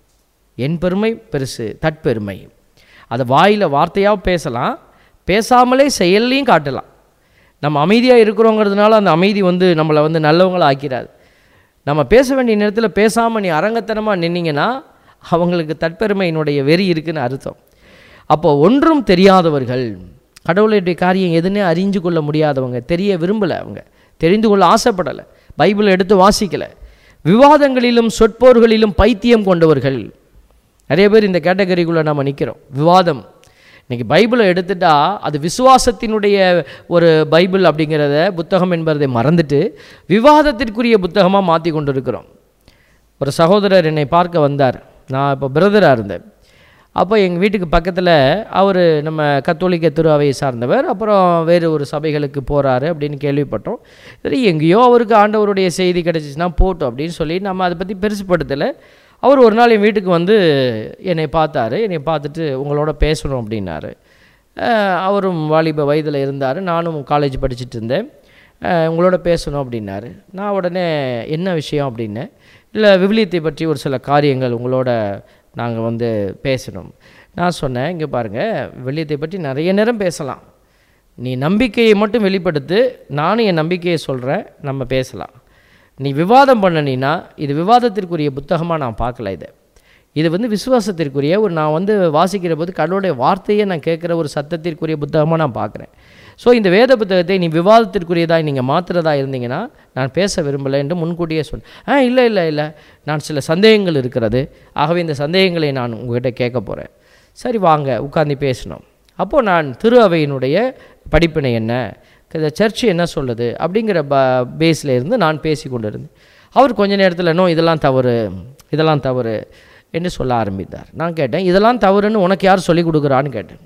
என் பெருமை பெருசு தற்பெருமை அதை வாயில் வார்த்தையாக பேசலாம் பேசாமலே செயல்லையும் காட்டலாம் நம்ம அமைதியாக இருக்கிறோங்கிறதுனால அந்த அமைதி வந்து நம்மளை வந்து நல்லவங்கள ஆக்கிறாது நம்ம பேச வேண்டிய நேரத்தில் பேசாமல் நீ அரங்கத்தனமாக நின்னீங்கன்னா அவங்களுக்கு தற்பெருமையினுடைய வெறி இருக்குன்னு அர்த்தம் அப்போ ஒன்றும் தெரியாதவர்கள் கடவுளுடைய காரியம் எதுன்னே அறிஞ்சு கொள்ள முடியாதவங்க தெரிய விரும்பலை அவங்க தெரிந்து கொள்ள ஆசைப்படலை பைபிளை எடுத்து வாசிக்கலை விவாதங்களிலும் சொற்போர்களிலும் பைத்தியம் கொண்டவர்கள் நிறைய பேர் இந்த கேட்டகரிக்குள்ளே நம்ம நிற்கிறோம் விவாதம் இன்னைக்கு பைபிளை எடுத்துட்டா அது விசுவாசத்தினுடைய ஒரு பைபிள் அப்படிங்கிறத புத்தகம் என்பதை மறந்துட்டு விவாதத்திற்குரிய புத்தகமாக மாற்றி கொண்டு இருக்கிறோம் ஒரு சகோதரர் என்னை பார்க்க வந்தார் நான் இப்போ பிரதராக இருந்தேன் அப்போ எங்கள் வீட்டுக்கு பக்கத்தில் அவர் நம்ம கத்தோலிக்க திருவையை சார்ந்தவர் அப்புறம் வேறு ஒரு சபைகளுக்கு போகிறாரு அப்படின்னு கேள்விப்பட்டோம் சரி எங்கேயோ அவருக்கு ஆண்டவருடைய செய்தி கிடச்சிச்சின்னா போட்டோம் அப்படின்னு சொல்லி நம்ம அதை பற்றி பெருசுப்படுத்தலை அவர் ஒரு நாள் என் வீட்டுக்கு வந்து என்னை பார்த்தாரு என்னை பார்த்துட்டு உங்களோட பேசணும் அப்படின்னாரு அஹ் அவரும் வாலிப வயதில் இருந்தார் நானும் காலேஜ் படிச்சுட்டு இருந்தேன் அஹ் உங்களோட பேசணும் அப்படின்னாரு நான் உடனே என்ன விஷயம் அப்படின்னேன் இல்லை விவிலியத்தை பற்றி ஒரு சில காரியங்கள் உங்களோட நாங்கள் வந்து பேசணும் நான் சொன்னேன் இங்கே பாருங்கள் விவிலியத்தை பற்றி நிறைய நேரம் பேசலாம் நீ நம்பிக்கையை மட்டும் வெளிப்படுத்து நானும் என் நம்பிக்கையை சொல்கிறேன் நம்ம பேசலாம் நீ விவாதம் பண்ணனினா இது விவாதத்திற்குரிய புத்தகமாக நான் பார்க்கல இதை இது வந்து விசுவாசத்திற்குரிய ஒரு நான் வந்து வாசிக்கிற போது கடவுளுடைய வார்த்தையை நான் கேட்குற ஒரு சத்தத்திற்குரிய புத்தகமாக நான் பார்க்குறேன் ஸோ இந்த வேத புத்தகத்தை நீ விவாதத்திற்குரியதாக நீங்கள் மாற்றுறதா இருந்தீங்கன்னா நான் பேச விரும்பலை என்று முன்கூட்டியே சொன்னேன் ஆ இல்லை இல்லை இல்லை நான் சில சந்தேகங்கள் இருக்கிறது ஆகவே இந்த சந்தேகங்களை நான் உங்ககிட்ட கேட்க போகிறேன் சரி வாங்க உட்காந்து பேசணும் அப்போது நான் திரு அவையினுடைய படிப்பினை என்ன இந்த சர்ச் என்ன சொல்லுது அப்படிங்கிற ப பேஸில் இருந்து நான் பேசி கொண்டு இருந்தேன் அவர் கொஞ்ச நேரத்தில் நோ இதெல்லாம் தவறு இதெல்லாம் தவறு என்று சொல்ல ஆரம்பித்தார் நான் கேட்டேன் இதெல்லாம் தவறுன்னு உனக்கு யார் சொல்லி கொடுக்குறான்னு கேட்டேன்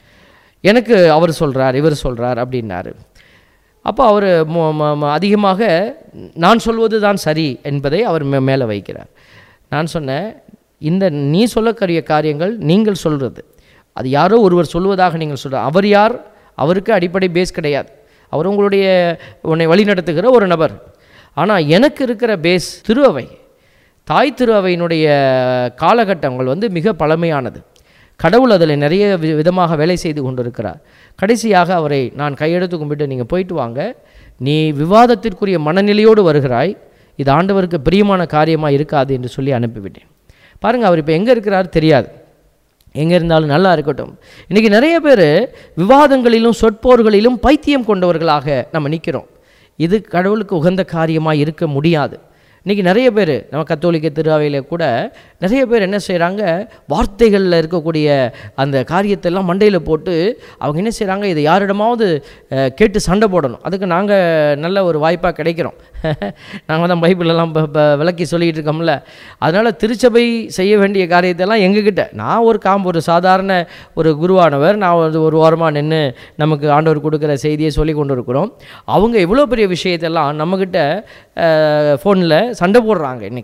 எனக்கு அவர் சொல்கிறார் இவர் சொல்கிறார் அப்படின்னாரு அப்போ அவர் அதிகமாக நான் சொல்வது தான் சரி என்பதை அவர் மே மேலே வைக்கிறார் நான் சொன்னேன் இந்த நீ சொல்லக்கூடிய காரியங்கள் நீங்கள் சொல்கிறது அது யாரோ ஒருவர் சொல்வதாக நீங்கள் சொல்ற அவர் யார் அவருக்கு அடிப்படை பேஸ் கிடையாது அவர் உங்களுடைய உன்னை வழிநடத்துகிற ஒரு நபர் ஆனால் எனக்கு இருக்கிற பேஸ் திருஅவை தாய் திருஅவையினுடைய காலகட்டங்கள் வந்து மிக பழமையானது கடவுள் அதில் நிறைய வி விதமாக வேலை செய்து கொண்டிருக்கிறார் கடைசியாக அவரை நான் கையெடுத்து கும்பிட்டு நீங்கள் போயிட்டு வாங்க நீ விவாதத்திற்குரிய மனநிலையோடு வருகிறாய் இது ஆண்டவருக்கு பிரியமான காரியமாக இருக்காது என்று சொல்லி அனுப்பிவிட்டேன் பாருங்கள் அவர் இப்போ எங்கே இருக்கிறார் தெரியாது எங்கே இருந்தாலும் நல்லா இருக்கட்டும் இன்றைக்கி நிறைய பேர் விவாதங்களிலும் சொற்போர்களிலும் பைத்தியம் கொண்டவர்களாக நம்ம நிற்கிறோம் இது கடவுளுக்கு உகந்த காரியமாக இருக்க முடியாது இன்றைக்கி நிறைய பேர் நம்ம கத்தோலிக்க திருவாவையில் கூட நிறைய பேர் என்ன செய்கிறாங்க வார்த்தைகளில் இருக்கக்கூடிய அந்த காரியத்தெல்லாம் மண்டையில் போட்டு அவங்க என்ன செய்கிறாங்க இதை யாரிடமாவது அஹ், கேட்டு சண்டை போடணும் அதுக்கு நாங்கள் நல்ல ஒரு வாய்ப்பாக கிடைக்கிறோம் நாங்கள் தான் பைபிளெல்லாம் ப- ப- விளக்கி சொல்லிகிட்டு இருக்கோம்ல அதனால் திருச்சபை செய்ய வேண்டிய காரியத்தெல்லாம் எங்ககிட்ட நான் ஒரு காம் ஒரு சாதாரண ஒரு குருவானவர் நான் ஒரு ஒரு வாரமாக நின்று நமக்கு ஆண்டவர் கொடுக்குற செய்தியை சொல்லி கொண்டு இருக்கிறோம் அவங்க இவ்வளோ பெரிய விஷயத்தெல்லாம் நம்மக்கிட்ட ஃபோனில் சண்டை போடுறாங்க இன்றைக்கி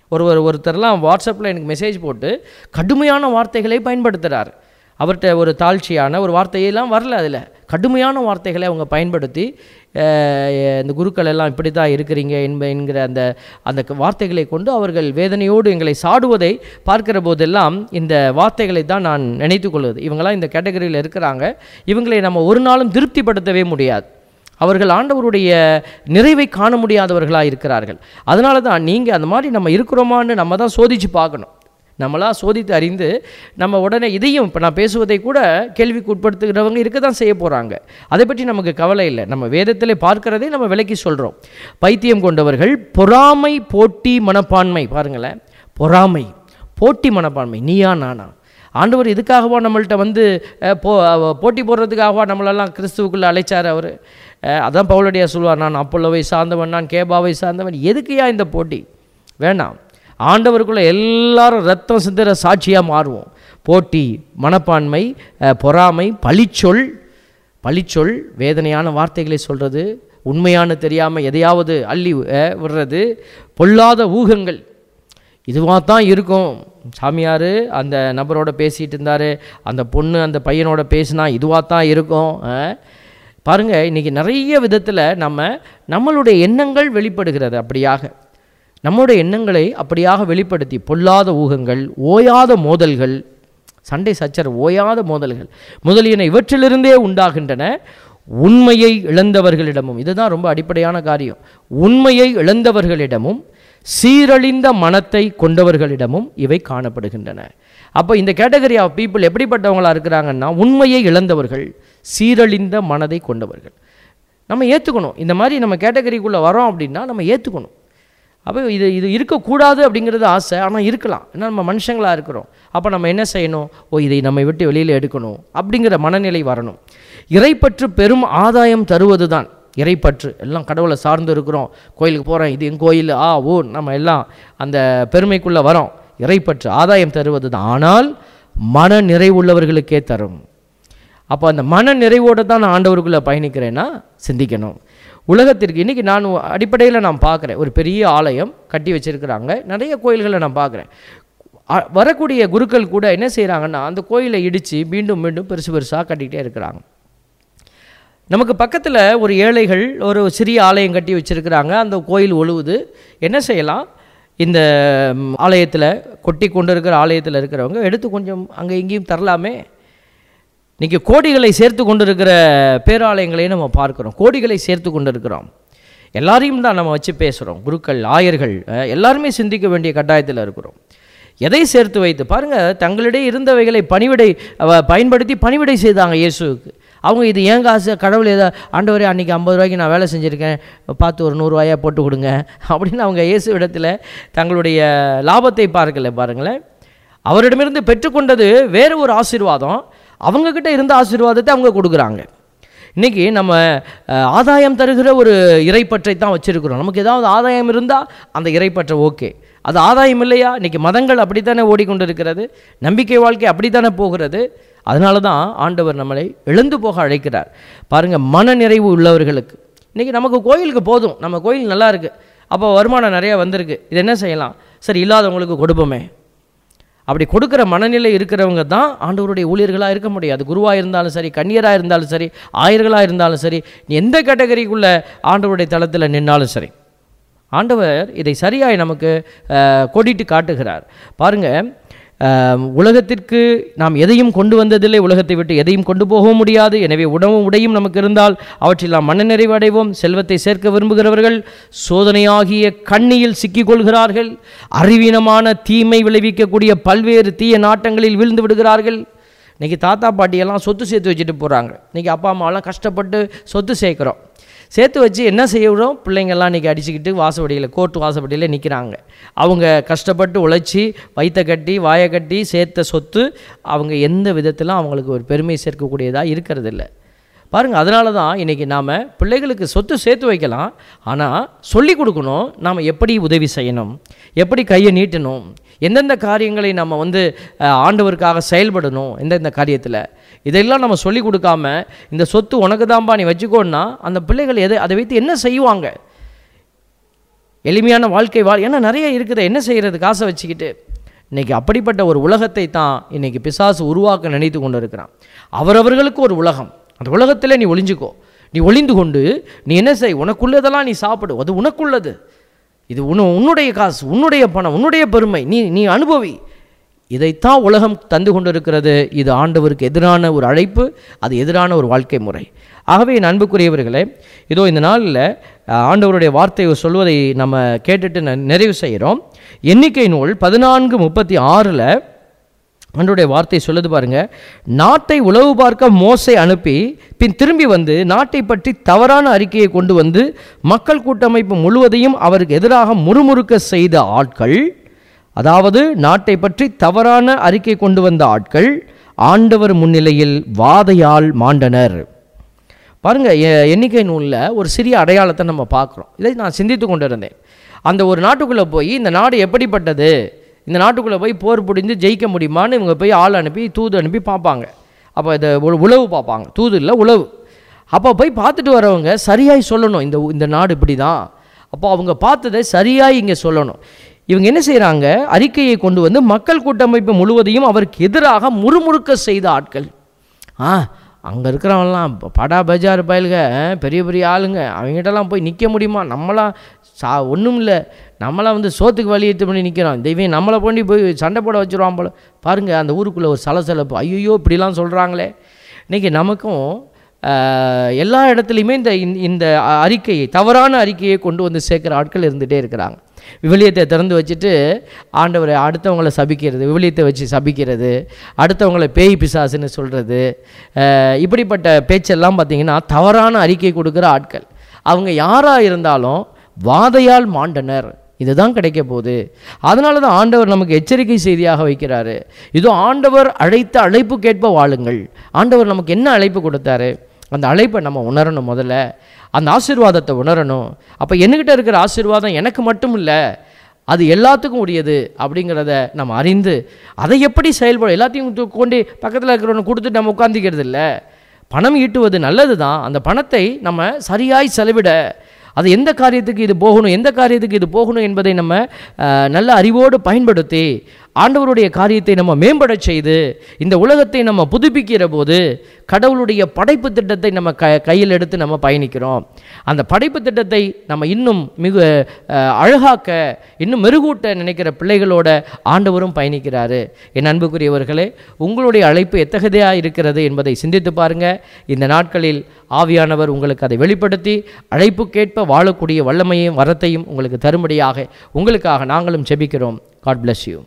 ஒருவர் ஒருத்தர்லாம் வாட்ஸ்அப்பில் எனக்கு மெசேஜ் போட்டு கடுமையான வார்த்தைகளை பயன்படுத்துகிறார் அவர்கிட்ட ஒரு தாழ்ச்சியான ஒரு வார்த்தையெல்லாம் வரல அதில் கடுமையான வார்த்தைகளை அவங்க பயன்படுத்தி அஹ், இந்த குருக்கள் எல்லாம் இப்படி தான் இருக்கிறீங்க என்ப என்கிற அந்த அந்த க- வார்த்தைகளை கொண்டு அவர்கள் வேதனையோடு எங்களை சாடுவதை பார்க்கிற போதெல்லாம் இந்த வார்த்தைகளை தான் நான் நினைத்து கொள்வது இவங்கெல்லாம் இந்த கேட்டகரியில் இருக்கிறாங்க இவங்களை நம்ம ஒரு நாளும் திருப்திப்படுத்தவே முடியாது அவர்கள் ஆண்டவருடைய நிறைவை காண முடியாதவர்களாக இருக்கிறார்கள் அதனால தான் நீங்கள் அந்த மாதிரி நம்ம இருக்கிறோமான்னு நம்ம தான் சோதித்து பார்க்கணும் நம்மளா சோதித்து அறிந்து நம்ம உடனே இதையும் இப்போ நான் பேசுவதை கூட கேள்விக்கு உட்படுத்துகிறவங்க இருக்க தான் செய்ய போகிறாங்க அதை பற்றி நமக்கு கவலை இல்லை நம்ம வேதத்தில் பார்க்கிறதை நம்ம விலக்கி சொல்கிறோம் பைத்தியம் கொண்டவர்கள் பொறாமை போட்டி மனப்பான்மை பாருங்களேன் பொறாமை போட்டி மனப்பான்மை நீயா நானா ஆண்டவர் இதுக்காகவா நம்மள்ட்ட வந்து அஹ், போ அஹ், போட்டி போடுறதுக்காகவா நம்மளெல்லாம் கிறிஸ்துவுக்குள்ளே அழைச்சார் அவர் அதான் பவுலடியா சொல்வார் நான் அப்பல்லோவை சார்ந்தவன் நான் கேபாவை சார்ந்தவன் எதுக்குயா இந்த போட்டி வேணாம் ஆண்டவருக்குள்ள எல்லாரும் ரத்தம் சிந்துற சாட்சியாக மாறுவோம் போட்டி மனப்பான்மை அஹ், பொறாமை பழிச்சொல் பழிச்சொல் வேதனையான வார்த்தைகளை சொல்கிறது உண்மையான தெரியாமல் எதையாவது அள்ளி அஹ், விடுறது பொல்லாத ஊகங்கள் இதுவாக தான் இருக்கும் சாமியார் அந்த நபரோட பேசிகிட்டு இருந்தார் அந்த பொண்ணு அந்த பையனோட பேசினா இதுவாக தான் இருக்கும் அஹ். பாருங்க இன்றைக்கி நிறைய விதத்தில் நம்ம நம்மளுடைய எண்ணங்கள் வெளிப்படுகிறது அப்படியாக நம்முடைய எண்ணங்களை அப்படியாக வெளிப்படுத்தி பொல்லாத ஊகங்கள் ஓயாத மோதல்கள் சண்டை சச்சரவு ஓயாத மோதல்கள் முதலியன இவற்றிலிருந்தே உண்டாகின்றன உண்மையை இழந்தவர்களிடமும் இதுதான் ரொம்ப அடிப்படையான காரியம் உண்மையை இழந்தவர்களிடமும் சீரழிந்த மனத்தை கொண்டவர்களிடமும் இவை காணப்படுகின்றன அப்போ இந்த கேட்டகரி ஆஃப் பீப்புள் எப்படிப்பட்டவங்களா இருக்கிறாங்கன்னா உண்மையை இழந்தவர்கள் சீரழிந்த மனதை கொண்டவர்கள் நம்ம ஏற்றுக்கணும் இந்த மாதிரி நம்ம கேட்டகரிக்குள்ளே வரோம் அப்படின்னா நம்ம ஏற்றுக்கணும் அப்போ இது இது இருக்கக்கூடாது அப்படிங்கிறது ஆசை ஆனால் இருக்கலாம் ஏன்னா நம்ம மனுஷங்களாக இருக்கிறோம் அப்போ நம்ம என்ன செய்யணும் ஓ இதை நம்மை விட்டு வெளியில் எடுக்கணும் அப்படிங்கிற மனநிலை வரணும் இறைப்பற்று பெரும் ஆதாயம் தருவது தான் இறைப்பற்று எல்லாம் கடவுளை சார்ந்து இருக்கிறோம் கோயிலுக்கு போகிறோம் இது என் கோயில் ஆ ஓ நம்ம எல்லாம் அந்த பெருமைக்குள்ளே வரோம் இறைப்பற்று ஆதாயம் தருவது தான் ஆனால் மன நிறைவுள்ளவர்களுக்கே தரும் அப்போ அந்த மன நிறைவோடு தான் நான் ஆண்டவருக்குள்ளே பயணிக்கிறேன்னா சிந்திக்கணும் உலகத்திற்கு இன்றைக்கி நான் அடிப்படையில் நான் பார்க்குறேன் ஒரு பெரிய ஆலயம் கட்டி வச்சிருக்கிறாங்க நிறைய கோயில்களை நான் பார்க்குறேன் அ- வரக்கூடிய குருக்கள் கூட என்ன செய்கிறாங்கன்னா அந்த கோயிலை இடித்து மீண்டும் மீண்டும் பெருசு பெருசாக கட்டிக்கிட்டே இருக்கிறாங்க நமக்கு பக்கத்தில் ஒரு ஏழைகள் ஒரு சிறிய ஆலயம் கட்டி வச்சிருக்கிறாங்க அந்த கோயில் ஒழுவுது என்ன செய்யலாம் இந்த ஆலயத்தில் கொட்டி கொண்டு இருக்கிற ஆலயத்தில் இருக்கிறவங்க எடுத்து கொஞ்சம் அங்கே இங்கேயும் தரலாமே இன்றைக்கி கோடிகளை சேர்த்து கொண்டு இருக்கிற பேராலயங்களையும் நம்ம பார்க்குறோம் கோடிகளை சேர்த்து கொண்டு இருக்கிறோம் எல்லாரையும் தான் நம்ம வச்சு பேசுகிறோம் குருக்கள் ஆயர்கள் அஹ், எல்லாருமே சிந்திக்க வேண்டிய கட்டாயத்தில் இருக்கிறோம் எதை சேர்த்து வைத்து பாருங்கள் தங்களிடையே இருந்தவைகளை பணிவிடை அவ- பயன்படுத்தி பணிவிடை செய்தாங்க இயேசுவுக்கு அவங்க இது ஏன் காசு கடவுள் ஏதோ ஆண்டவரே அன்றைக்கி ஐம்பது ரூபாய்க்கு நான் வேலை செஞ்சுருக்கேன் பார்த்து ஒரு நூறுரூவாயா போட்டு கொடுங்க அப்படின்னு அவங்க இயேசு இடத்துல தங்களுடைய லாபத்தை பார்க்கல பாருங்களேன் அவரிடமிருந்து பெற்றுக்கொண்டது வேறு ஒரு ஆசீர்வாதம் அவங்கக்கிட்ட இருந்த ஆசீர்வாதத்தை அவங்க கொடுக்குறாங்க இன்றைக்கி நம்ம அஹ், ஆதாயம் தருகிற ஒரு இறைப்பற்றை தான் வச்சுருக்கிறோம் நமக்கு ஏதாவது ஆதாயம் இருந்தால் அந்த இறைப்பற்றை ஓகே அது ஆதாயம் இல்லையா இன்றைக்கி மதங்கள் அப்படித்தானே ஓடிக்கொண்டு இருக்கிறது நம்பிக்கை வாழ்க்கை அப்படித்தானே போகிறது அதனால தான் ஆண்டவர் நம்மளை எழுந்து போக அழைக்கிறார் பாருங்கள் மன நிறைவு உள்ளவர்களுக்கு இன்றைக்கி நமக்கு கோயிலுக்கு போதும் நம்ம கோயில் நல்லா இருக்குது அப்போ வருமானம் நிறையா வந்திருக்கு இது என்ன செய்யலாம் சரி இல்லாதவங்களுக்கு கொடுப்போமே அப்படி கொடுக்குற மனநிலை இருக்கிறவங்க தான் ஆண்டவருடைய ஊழியர்களாக இருக்க முடியும் அது குருவாக இருந்தாலும் சரி கன்னியராக இருந்தாலும் சரி ஆயர்களாக இருந்தாலும் சரி நீ எந்த கேட்டகரிக்குள்ள ஆண்டவருடைய தளத்தில் நின்னாலும் சரி ஆண்டவர் இதை சரியாய் நமக்கு அஹ், கொடிட்டு காட்டுகிறார் பாருங்க அஹ், உலகத்திற்கு நாம் எதையும் கொண்டு வந்ததில்லை உலகத்தை விட்டு எதையும் கொண்டு போகவும் முடியாது எனவே உணவும் உடையும் நமக்கு இருந்தால் அவற்றில் நாம் மனநிறைவு அடைவோம் செல்வத்தை சேர்க்க விரும்புகிறவர்கள் சோதனையாகிய கண்ணியில் சிக்கிக்கொள்கிறார்கள் அறிவீனமான தீமை விளைவிக்கக்கூடிய பல்வேறு தீய நாட்டங்களில் வீழ்ந்து விடுகிறார்கள் இன்றைக்கி தாத்தா பாட்டியெல்லாம் சொத்து சேர்த்து வச்சுட்டு போகிறாங்க இன்றைக்கி அப்பா அம்மாவெல்லாம் கஷ்டப்பட்டு சொத்து சேர்க்குறோம் சேர்த்து வச்சு என்ன செய்கிறோம் பிள்ளைங்கள்லாம் இன்றைக்கி அடிச்சுக்கிட்டு வாசப்படியில் கோர்ட்டு வாசப்படியில் நிற்கிறாங்க அவங்க கஷ்டப்பட்டு உழைச்சி வயிற்ற கட்டி வாயை கட்டி சேர்த்த சொத்து அவங்க எந்த விதத்திலும் அவங்களுக்கு ஒரு பெருமை சேர்க்கக்கூடியதாக இருக்கிறதில்ல பாருங்கள் அதனால தான் இன்றைக்கி நாம் பிள்ளைகளுக்கு சொத்து சேர்த்து வைக்கலாம் ஆனால் சொல்லி கொடுக்கணும் நாம் எப்படி உதவி செய்யணும் எப்படி கையை நீட்டணும் எந்தெந்த காரியங்களை நம்ம வந்து அஹ், ஆண்டவருக்காக செயல்படணும் எந்தெந்த காரியத்தில் இதெல்லாம் நம்ம சொல்லி கொடுக்காம இந்த சொத்து உனக்கு தான்ப்பா நீ வச்சுக்கோன்னா அந்த பிள்ளைகள் எதை அதை வைத்து என்ன செய்வாங்க எளிமையான வாழ்க்கை வாழ் ஏன்னா நிறைய இருக்குது என்ன செய்கிறது காசை வச்சுக்கிட்டு இன்னைக்கு அப்படிப்பட்ட ஒரு உலகத்தை தான் இன்னைக்கு பிசாசு உருவாக்க நினைத்து கொண்டு இருக்கிறான் அவரவர்களுக்கு ஒரு உலகம் அந்த உலகத்தில் நீ ஒளிஞ்சுக்கோ நீ ஒளிந்து கொண்டு நீ என்ன செய் உனக்குள்ளதெல்லாம் நீ சாப்பிடு அது உனக்குள்ளது இது உன்னு உன்னுடைய காசு உன்னுடைய பணம் உன்னுடைய பெருமை நீ நீ அனுபவி இதைத்தான் உலகம் தந்து கொண்டிருக்கிறது இது ஆண்டவருக்கு எதிரான ஒரு அழைப்பு அது எதிரான ஒரு வாழ்க்கை முறை ஆகவே என் அன்புக்குரியவர்களே இதோ இந்த நாளில் அஹ், ஆண்டவருடைய வார்த்தையை சொல்வதை நம்ம கேட்டுட்டு ந- நிறைவு செய்கிறோம் எண்ணிக்கை நூல் பதினான்கு முப்பத்தி ஆறில் ஆண்டவருடைய வார்த்தை சொல்லுது பாருங்க நாட்டை உளவு பார்க்க மோசை அனுப்பி பின் திரும்பி வந்து நாட்டை பற்றி தவறான அறிக்கையை கொண்டு வந்து மக்கள் கூட்டமைப்பு முழுவதையும் அவருக்கு எதிராக முறுமுறுக்க செய்த ஆட்கள் அதாவது நாட்டை பற்றி தவறான அறிக்கை கொண்டு வந்த ஆட்கள் ஆண்டவர் முன்னிலையில் வாதையால் மாண்டனர் பாருங்க எ- எண்ணிக்கை நூலில் ஒரு சிறிய அடையாளத்தை நம்ம பார்க்குறோம் இதை நான் சிந்தித்து கொண்டு இருந்தேன் அந்த ஒரு நாட்டுக்குள்ளே போய் இந்த நாடு எப்படிப்பட்டது இந்த நாட்டுக்குள்ளே போய் போர் புடிந்து ஜெயிக்க முடியுமான்னு இவங்க போய் ஆள் அனுப்பி தூது அனுப்பி பார்ப்பாங்க அப்போ இதை உ- உளவு பார்ப்பாங்க தூது இல்லை உளவு அப்போ போய் பார்த்துட்டு வரவங்க சரியாய் சொல்லணும் இந்த இந்த நாடு இப்படி தான் அப்போ அவங்க பார்த்ததை சரியாய் இங்கே சொல்லணும் இவங்க என்ன செய்கிறாங்க அறிக்கையை கொண்டு வந்து மக்கள் கூட்டமைப்பு முழுவதையும் அவருக்கு எதிராக முறுமுறுக்க செய்த ஆட்கள் ஆ அங்கே இருக்கிறவன்லாம் ப- படா பஜார் பயலுக அஹ், பெரிய பெரிய ஆளுங்க அவங்ககிட்டலாம் போய் நிற்க முடியுமா நம்மளாம் சா ஒன்றும் இல்லை நம்மளாம் வந்து சோத்துக்கு வழி எடுத்து பண்ணி நிற்கிறோம் தெய்வம் நம்மளை பண்ணி போய் சண்டை போட வச்சுருவான் போல பாருங்கள் அந்த ஊருக்குள்ளே ஒரு சலசலப்பு ஐயோ இப்படிலாம் சொல்கிறாங்களே இன்றைக்கி நமக்கும் ஆஹ், எல்லா இடத்துலையுமே இந்த இந்த- இந்த அ- அறிக்கையை தவறான அறிக்கையை கொண்டு வந்து சேர்க்குற ஆட்கள் இருந்துகிட்டே இருக்கிறாங்க விவிலியத்தை திறந்து வச்சுட்டு ஆண்டவரை அடுத்தவங்களை சபிக்கிறது விவிலியத்தை வச்சு சபிக்கிறது அடுத்தவங்களை பேய் பிசாசுன்னு சொல்கிறது இப்படிப்பட்ட பேச்செல்லாம் பார்த்தீங்கன்னா தவறான அறிக்கை கொடுக்குற ஆட்கள் அவங்க யாராக இருந்தாலும் வாதையால் மாண்டனர் இதுதான் கிடைக்க போகுது அதனால தான் ஆண்டவர் நமக்கு எச்சரிக்கை செய்தியாக வைக்கிறாரு இதோ ஆண்டவர் அழைத்த அழைப்பு கேட்ப வாழுங்கள் ஆண்டவர் நமக்கு என்ன அழைப்பு கொடுத்தாரு அந்த அழைப்பை நம்ம உணரணும் முதல்ல அந்த ஆசீர்வாதத்தை உணரணும் அப்போ என்கிட்ட இருக்கிற ஆசீர்வாதம் எனக்கு மட்டும் இல்லை அது எல்லாத்துக்கும் உரியது அப்படிங்கிறத நம்ம அறிந்து அதை எப்படி செயல்பட எல்லாத்தையும் தூ- கொண்டு பக்கத்தில் இருக்கிறவனுக்கு கொடுத்துட்டு நம்ம உட்காந்துக்கிறது இல்லை பணம் ஈட்டுவது நல்லது தான் அந்த பணத்தை நம்ம சரியாய் செலவிட அது எந்த காரியத்துக்கு இது போகணும் எந்த காரியத்துக்கு இது போகணும் என்பதை நம்ம அஹ், நல்ல அறிவோடு பயன்படுத்தி ஆண்டவருடைய காரியத்தை நம்ம மேம்படச் செய்து இந்த உலகத்தை நம்ம புதுப்பிக்கிற போது கடவுளுடைய படைப்பு திட்டத்தை நம்ம க கையில் எடுத்து நம்ம பயணிக்கிறோம் அந்த படைப்பு திட்டத்தை நம்ம இன்னும் மிக அஹ், அழகாக்க இன்னும் மெருகூட்ட நினைக்கிற பிள்ளைகளோட ஆண்டவரும் பயணிக்கிறாரு என் அன்புக்குரியவர்களே உங்களுடைய அழைப்பு எத்தகையதாக இருக்கிறது என்பதை சிந்தித்து பாருங்க இந்த நாட்களில் ஆவியானவர் உங்களுக்கு அதை வெளிப்படுத்தி அழைப்பு கேட்ப வாழக்கூடிய வல்லமையும் வரத்தையும் உங்களுக்கு தரும்படியாக உங்களுக்காக நாங்களும் செபிக்கிறோம் காட் bless யூ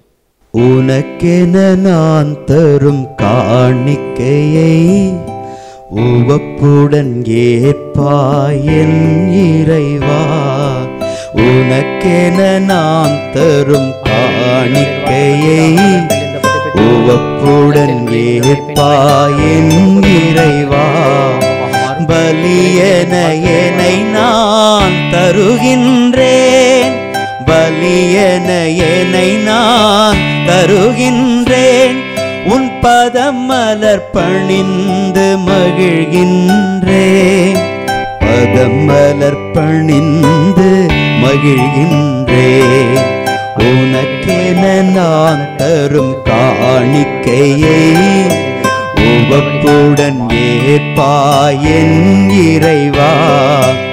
உனக்கென நான் தரும் காணிக்கையை உவப்புடன் ஏற்பாயன் இறைவா உனக்கென நான் தரும் காணிக்கையை உவப்புடன் ஏற்பாயன் இறைவா பலியென என்னை நான் தருகின்றேன் பலியென என்னை நான் தருகின்றேன் உன் பதம் மலர் பணிந்து மகிழ்கின்றேன் பதம் மலர் பணிந்து மகிழ்கின்றேன் உனக்கென நான் தரும் காணிக்கையை உவப்புடன் ஏற்பாயன் இறைவா